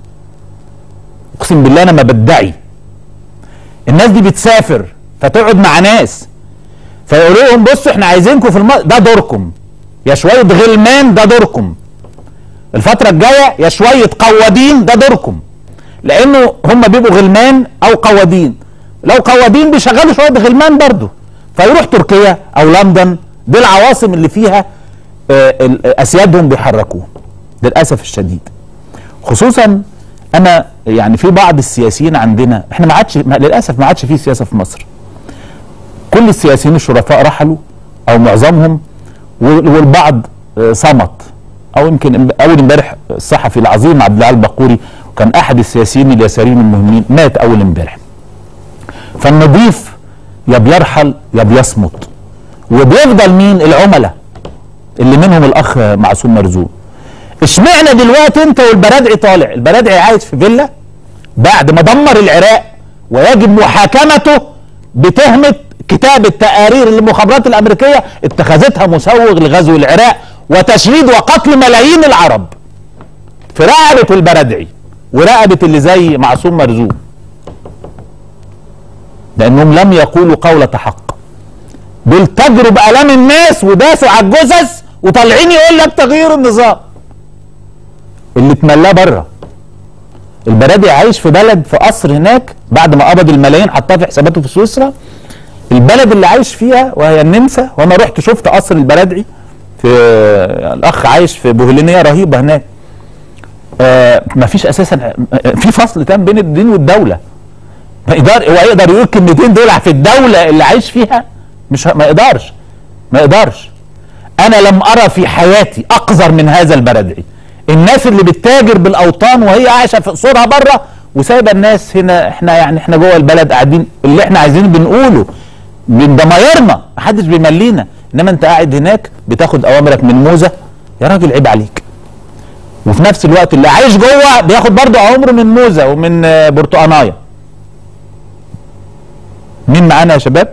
Speaker 1: أقسم بالله أنا ما بدعي الناس دي بتسافر فتقعد مع ناس فيقولوا لهم بصوا احنا عايزينكم في الم... ده دوركم يا شوية غلمان ده دوركم الفترة الجاية يا شوية قوادين ده دوركم لأنه هم بيبقوا غلمان أو قوادين لو قوادين بيشغلوا شوية غلمان برضو فيروح تركيا او لندن دي العواصم اللي فيها آه اسيادهم بيحركوه للاسف الشديد خصوصا انا يعني في بعض السياسيين عندنا احنا ما عادش للاسف ما عادش في سياسه في مصر كل السياسيين الشرفاء رحلوا او معظمهم والبعض آه صمت او يمكن اول امبارح الصحفي العظيم عبد العال البقوري وكان احد السياسيين اليساريين المهمين مات اول امبارح فالنظيف يا بيرحل يا بيصمت وبيفضل مين العملاء اللي منهم الاخ معصوم مرزوق اشمعنى دلوقتي انت والبرادعي طالع البرادعي عايش في فيلا بعد ما دمر العراق ويجب محاكمته بتهمة كتابة تقارير المخابرات الأمريكية اتخذتها مسوغ لغزو العراق وتشريد وقتل ملايين العرب في رقبة البرادعي ورقبة اللي زي معصوم مرزوق لأنهم لم يقولوا قولة حق دول تجروا بآلام الناس وداسوا على الجثث وطالعين يقول لك تغيير النظام اللي اتملاه بره البرادعي عايش في بلد في قصر هناك بعد ما قبض الملايين حطها في حساباته في سويسرا البلد اللي عايش فيها وهي النمسا وانا رحت شفت قصر البرادعي في الاخ عايش في بوهلينيه رهيبه هناك آه مفيش اساسا في فصل تام بين الدين والدوله ما يقدر هو يقدر يقول كلمتين دول في الدوله اللي عايش فيها مش ه- ما يقدرش ما يقدرش انا لم ارى في حياتي اقذر من هذا البرادعي الناس اللي بتتاجر بالاوطان وهي عايشه في قصورها بره وسايبه الناس هنا احنا يعني احنا جوه البلد قاعدين اللي احنا عايزين بنقوله من ضمايرنا محدش بيملينا انما انت قاعد هناك بتاخد اوامرك من موزه يا راجل عيب عليك وفي نفس الوقت اللي عايش جوه بياخد برضه اوامره من موزه ومن آه، برتقانايه مين معانا يا شباب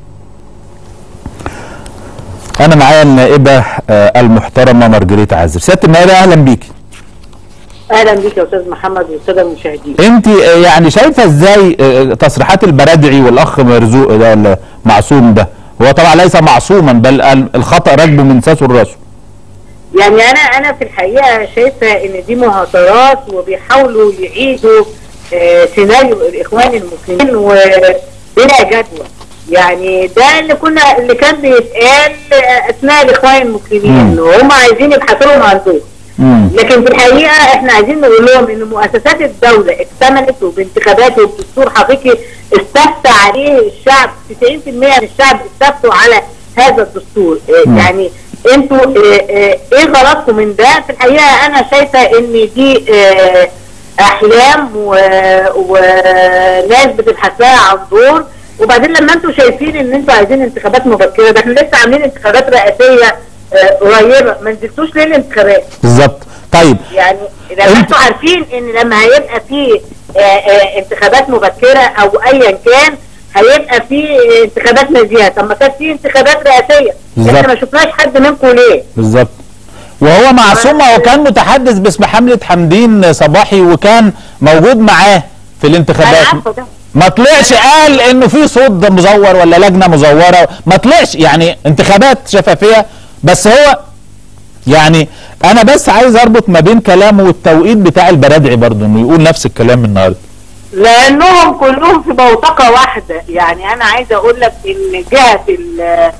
Speaker 1: انا معايا النائبه آه، المحترمه مارجريت عازر سياده النائبه اهلا بيكي
Speaker 4: اهلا بك يا استاذ محمد والساده المشاهدين
Speaker 1: انت آه، يعني شايفه ازاي آه، تصريحات البرادعي والاخ مرزوق ده ولا معصوم ده هو طبعا ليس معصوما بل ال- الخطا راكبه من ساسه لراسه
Speaker 4: يعني انا انا في الحقيقه شايفه ان دي مهاترات وبيحاولوا يعيدوا آه، سيناريو الاخوان المسلمين وبلا جدوى يعني ده اللي كنا اللي كان بيتقال آه، اثناء الاخوان المسلمين
Speaker 1: مم.
Speaker 4: وهم عايزين يبحثوا لهم عن دول
Speaker 1: مم.
Speaker 4: لكن في الحقيقه احنا عايزين نقول لهم ان مؤسسات الدوله اكتملت وبانتخابات وبدستور حقيقي استفتى عليه الشعب 90% من الشعب استفتوا على هذا الدستور اه
Speaker 1: مم.
Speaker 4: يعني انتوا اه اه ايه غرضكم من ده في الحقيقه انا شايفه ان دي اه احلام و- وناس بتبحث لها عن دور وبعدين لما انتوا شايفين ان انتوا عايزين انتخابات مبكره ده احنا لسه عاملين انتخابات رئاسيه اه قريبه ما نزلتوش ليه الانتخابات
Speaker 1: بالظبط طيب
Speaker 4: يعني لما
Speaker 1: انت-
Speaker 4: انتوا عارفين ان لما هيبقى في آه، آه، انتخابات مبكره او ايا كان هيبقى في انتخابات نزيهه طب ما كانت في انتخابات رئاسيه
Speaker 1: بالظبط.
Speaker 4: احنا ما شفناش حد منكم ليه
Speaker 1: بالظبط وهو معصوم هو كان متحدث باسم حمله حمدين صباحي وكان موجود معاه في
Speaker 4: انا
Speaker 1: الانتخابات
Speaker 4: عارفه ده
Speaker 1: ما طلعش قال انه في صوت مزور ولا لجنه مزوره ما طلعش يعني انتخابات شفافيه بس هو يعني انا بس عايز اربط ما بين كلامه والتوقيت بتاع البرادعي برضه انه يقول نفس الكلام النهارده
Speaker 4: لانهم كلهم في بوتقه واحده يعني انا عايزه اقول لك ان جهه ال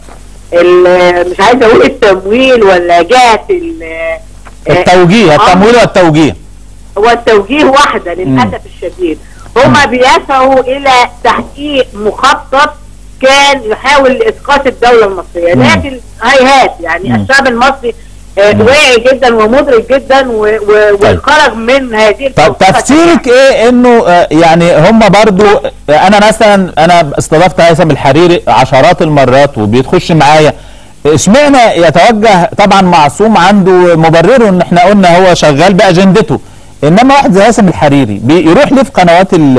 Speaker 4: ال- مش عايزه اقول التمويل ولا جهه ال-
Speaker 1: التوجيه التمويل والتوجيه
Speaker 4: هو التوجيه واحدة للأسف الشديد هما بيسعوا إلى تحقيق مخطط كان يحاول إسقاط الدولة المصرية
Speaker 1: مم.
Speaker 4: لكن هيهات يعني
Speaker 1: مم.
Speaker 4: الشعب المصري آه،
Speaker 1: مم.
Speaker 4: واعي جدا ومدرك جدا و- و-
Speaker 1: طيب.
Speaker 4: وخرج من هذه
Speaker 1: طب
Speaker 4: الفوضى.
Speaker 1: تفسيرك ايه انه آه، يعني هم برضو آه، انا مثلا انا استضفت هيثم الحريري عشرات المرات وبيتخش معايا اشمعنى يتوجه طبعا معصوم عنده مبرره ان احنا قلنا هو شغال باجندته انما واحد زي هيثم الحريري بيروح ليه في قنوات ال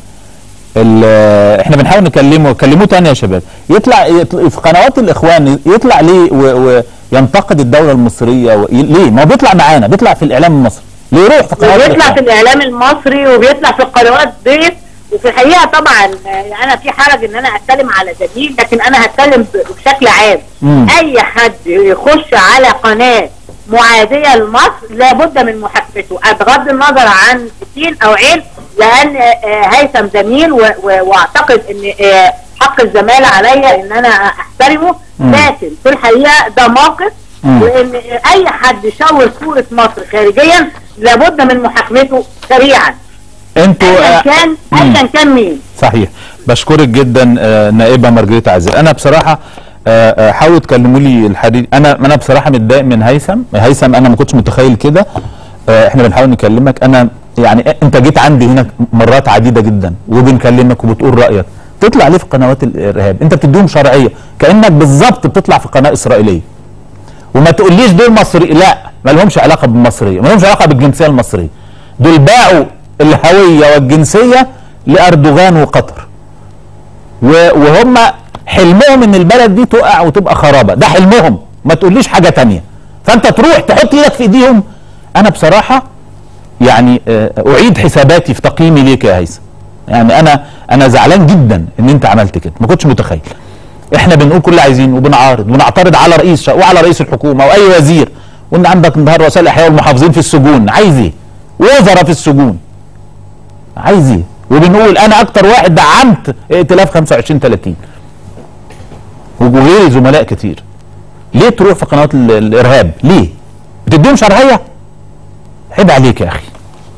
Speaker 1: ال احنا بنحاول نكلمه كلموه تاني يا شباب يطلع يطلع في قنوات الاخوان يطلع ليه و- وينتقد الدوله المصريه و... ليه ما هو بيطلع معانا بيطلع في الاعلام المصري ليه يروح في قنوات
Speaker 4: وبيطلع
Speaker 1: الإخوان؟
Speaker 4: في الاعلام المصري وبيطلع في القنوات ضيف وفي الحقيقه طبعا آه، انا في حرج ان انا اتكلم على دليل لكن انا هتكلم ب- بشكل عام
Speaker 1: مم.
Speaker 4: اي حد يخش على قناه معاديه لمصر لابد من محاسبته بغض النظر عن سين او عين لان آه، هيثم زميل و- و- واعتقد ان آه، حق الزماله عليا ان انا احترمه
Speaker 1: مم.
Speaker 4: لكن في الحقيقه ده موقف
Speaker 1: مم.
Speaker 4: وان اي حد يشوه صوره مصر خارجيا لابد من محاكمته سريعا
Speaker 1: انتوا
Speaker 4: ايا
Speaker 1: آه،
Speaker 4: كان
Speaker 1: مم.
Speaker 4: ايا كان مين
Speaker 1: صحيح بشكرك جدا آه، نائبه مارجريتا عزيز انا بصراحه آه، آه، حاولوا تكلموا لي الحديث انا انا بصراحه متضايق من هيثم هيثم انا ما كنتش متخيل كده آه، احنا بنحاول نكلمك انا يعني انت جيت عندي هنا مرات عديده جدا وبنكلمك وبتقول رايك تطلع ليه في قنوات الارهاب انت بتديهم شرعيه كانك بالظبط بتطلع في قناه اسرائيليه وما تقوليش دول مصري لا ما لهمش علاقه بالمصريه ما لهمش علاقه بالجنسيه المصريه دول باعوا الهويه والجنسيه لاردوغان وقطر و- وهم حلمهم ان البلد دي تقع وتبقى خرابه ده حلمهم ما تقوليش حاجه تانية فانت تروح تحط ايدك في ايديهم انا بصراحه يعني آه، اعيد حساباتي في تقييمي ليك يا هيثم يعني انا انا زعلان جدا ان انت عملت كده ما كنتش متخيل احنا بنقول كل اللي عايزينه وبنعارض ونعترض على رئيس وعلى رئيس الحكومه واي وزير وان عندك النهارده رؤساء الاحياء والمحافظين في السجون عايز ايه؟ وزراء في السجون عايز ايه؟ وبنقول انا اكتر واحد دعمت ائتلاف 25 30 وغيري زملاء كتير ليه تروح في قنوات ال- الارهاب؟ ليه؟ بتديهم شرعيه؟ عيب عليك يا اخي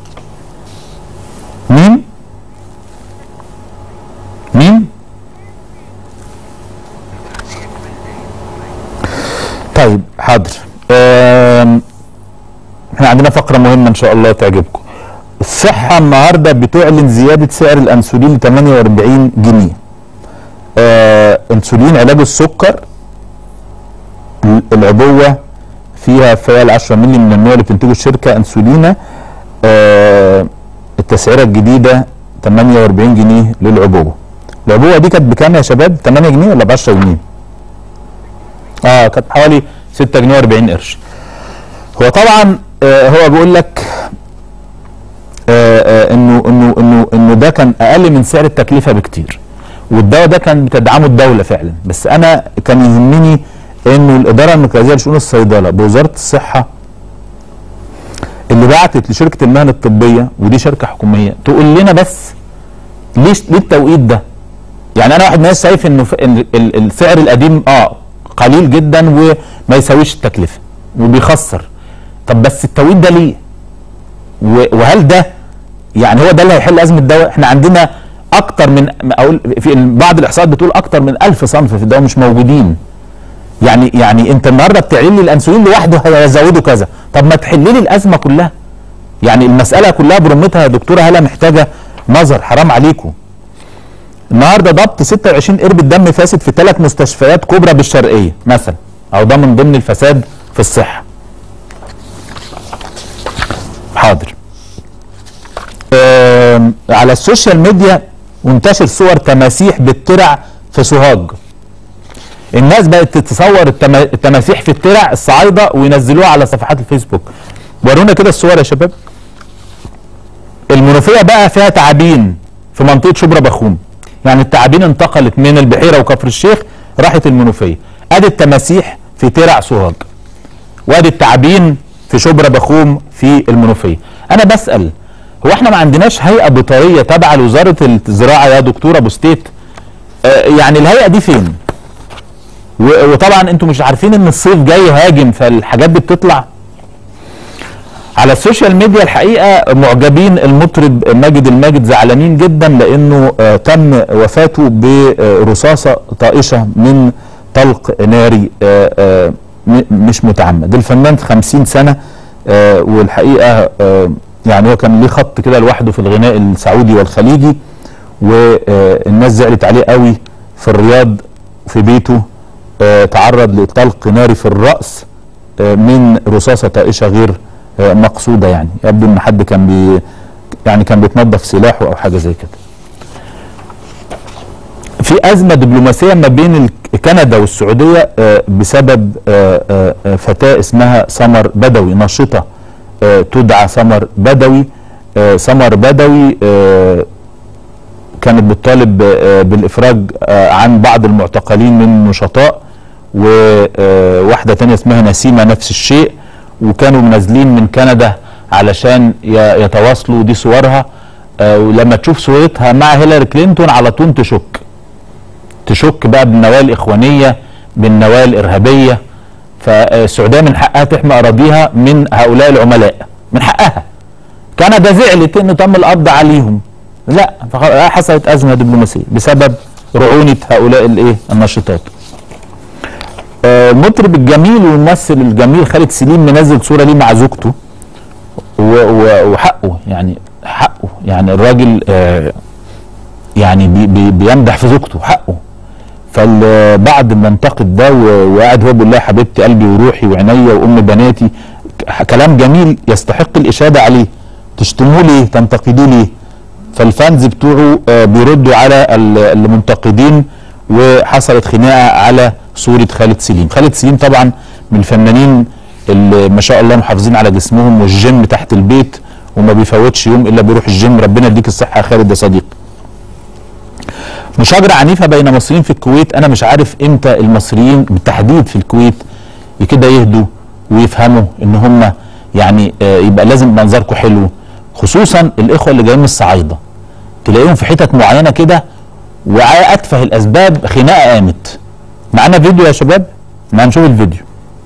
Speaker 1: مين؟ مين؟ طيب حاضر آم، احنا عندنا فقرة مهمة ان شاء الله تعجبكم الصحة النهاردة بتعلن زيادة سعر الانسولين ل 48 جنيه آه انسولين علاج السكر ال- العبوة فيها فوائد 10 مللي من النوع اللي بتنتجه الشركة انسولينا آه التسعيرة الجديدة 48 جنيه للعبوة العبوة دي كانت بكام يا شباب 8 جنيه ولا ب 10 جنيه اه كانت حوالي 6 جنيه و40 قرش هو طبعا آه هو بيقول لك آه آه انه انه انه انه ده كان اقل من سعر التكلفه بكتير والدواء ده كان بتدعمه الدوله فعلا بس انا كان يهمني انه الاداره المركزيه لشؤون الصيدله بوزاره الصحه اللي بعتت لشركه المهن الطبيه ودي شركه حكوميه تقول لنا بس ليش ليه التوقيت ده؟ يعني انا واحد من الناس شايف انه ف- إن ال- السعر القديم اه قليل جدا وما يساويش التكلفه وبيخسر طب بس التوقيت ده ليه؟ و- وهل ده يعني هو ده اللي هيحل ازمه الدواء؟ احنا عندنا اكتر من اقول في بعض الاحصاءات بتقول اكتر من ألف صنف في الدواء مش موجودين يعني يعني انت النهارده بتعلن لي الانسولين لوحده هيزوده كذا طب ما تحل لي الازمه كلها يعني المساله كلها برمتها يا دكتوره هلا محتاجه نظر حرام عليكم النهارده ضبط 26 قربة دم فاسد في ثلاث مستشفيات كبرى بالشرقيه مثلا او ده من ضمن الفساد في الصحه حاضر آم، على السوشيال ميديا منتشر صور تماسيح بالترع في سوهاج الناس بقت تتصور التما- التماسيح في الترع الصعايده وينزلوها على صفحات الفيسبوك ورونا كده الصور يا شباب المنوفيه بقى فيها تعابين في منطقه شبرا بخوم يعني التعابين انتقلت من البحيره وكفر الشيخ راحت المنوفيه ادي التماسيح في ترع سوهاج وادي التعابين في شبرا بخوم في المنوفيه انا بسال هو احنا ما عندناش هيئه بيطريه تابعه لوزاره الزراعه يا دكتوره ابو ستيت آه يعني الهيئه دي فين و- وطبعا انتم مش عارفين ان الصيف جاي هاجم فالحاجات دي بتطلع على السوشيال ميديا الحقيقه معجبين المطرب ماجد الماجد زعلانين جدا لانه آه تم وفاته برصاصه طائشه من طلق ناري آه آه م- مش متعمد الفنان 50 سنه آه والحقيقه آه يعني هو كان ليه خط كده لوحده في الغناء السعودي والخليجي والناس زعلت عليه قوي في الرياض في بيته آه تعرض لطلق ناري في الراس آه من رصاصه طائشه غير آه مقصوده يعني يبدو ان حد كان بي يعني كان بيتنظف سلاحه او حاجه زي كده في أزمة دبلوماسية ما بين ال- كندا والسعودية آه، بسبب آه، آه، آه، فتاة اسمها سمر بدوي ناشطة آه، تدعى سمر بدوي آه، سمر بدوي آه، كانت بتطالب آه، بالإفراج آه، عن بعض المعتقلين من النشطاء وواحدة تانية اسمها نسيمة نفس الشيء وكانوا منازلين من كندا علشان ي- يتواصلوا دي صورها آه، ولما تشوف صورتها مع هيلاري كلينتون على طول تشك تشك بقى بالنوايا الإخوانية بالنوايا الإرهابية فالسعودية من حقها تحمي أراضيها من هؤلاء العملاء من حقها كندا زعلت انه تم القبض عليهم لا فخ- حصلت ازمه دبلوماسيه بسبب رعونه هؤلاء الايه الناشطات آه، المطرب الجميل والممثل الجميل خالد سليم منزل صوره ليه مع زوجته و- و- وحقه يعني حقه يعني الراجل آه، يعني بي بي بيمدح في زوجته حقه فالبعض منتقد ده و- وقاعد هو بيقول لها حبيبتي قلبي وروحي وعينيا وام بناتي ك- كلام جميل يستحق الاشاده عليه تشتموه ليه تنتقدوه ليه فالفانز بتوعه آه، بيردوا على ال- المنتقدين وحصلت خناقه على صوره خالد سليم خالد سليم طبعا من الفنانين اللي ما شاء الله محافظين على جسمهم والجيم تحت البيت وما بيفوتش يوم الا بيروح الجيم ربنا يديك الصحه يا خالد يا صديقي مشاجرة عنيفة بين مصريين في الكويت أنا مش عارف إمتى المصريين بالتحديد في الكويت كده يهدوا ويفهموا إن هم يعني آه، يبقى لازم منظركم حلو خصوصا الإخوة اللي جايين من الصعايدة تلاقيهم في حتت معينة كده وعلى أتفه الأسباب خناقة قامت معانا فيديو يا شباب ما نشوف الفيديو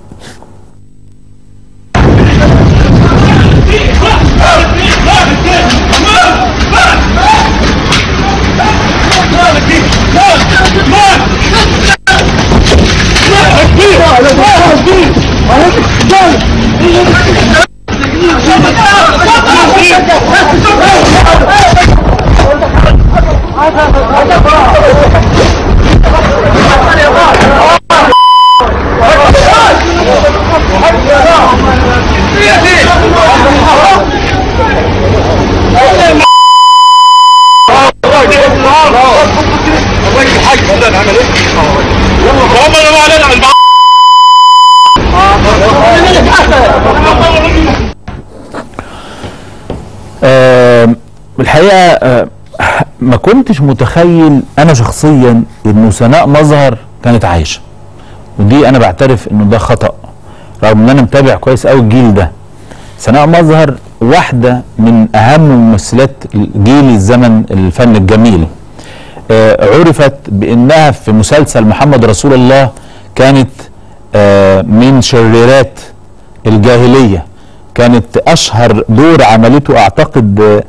Speaker 1: آم، الحقيقه آه، ما كنتش متخيل انا شخصيا انه سناء مظهر كانت عايشه ودي انا بعترف انه ده خطا رغم ان انا متابع كويس قوي الجيل ده سناء مظهر واحده من اهم ممثلات جيل الزمن الفن الجميل آه، عرفت بانها في مسلسل محمد رسول الله كانت آه، من شريرات الجاهليه كانت اشهر دور عملته اعتقد آه،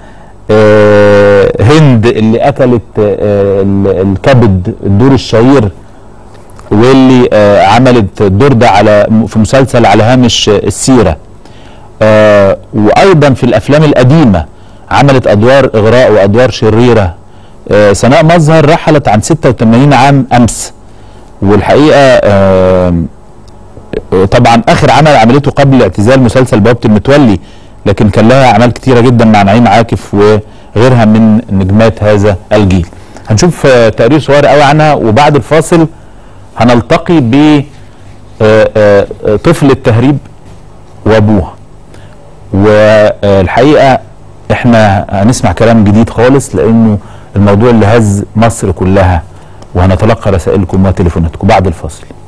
Speaker 1: آه، هند اللي اكلت آه، ال- الكبد الدور الشهير واللي آه، عملت الدور ده على في مسلسل على هامش آه، السيره آه، وايضا في الافلام القديمه عملت ادوار اغراء وادوار شريره آه، سناء مظهر رحلت عن 86 عام امس والحقيقه آه، آه، طبعا اخر عمل عملته قبل اعتزال مسلسل بوابه المتولي لكن كان لها اعمال كتيره جدا مع نعيم عاكف وغيرها من نجمات هذا الجيل هنشوف آه، تقرير صغير قوي عنها وبعد الفاصل هنلتقي ب آه، آه، آه، طفل التهريب وابوها والحقيقه احنا هنسمع كلام جديد خالص لانه الموضوع اللي هز مصر كلها وهنتلقى رسائلكم وتليفوناتكم بعد الفاصل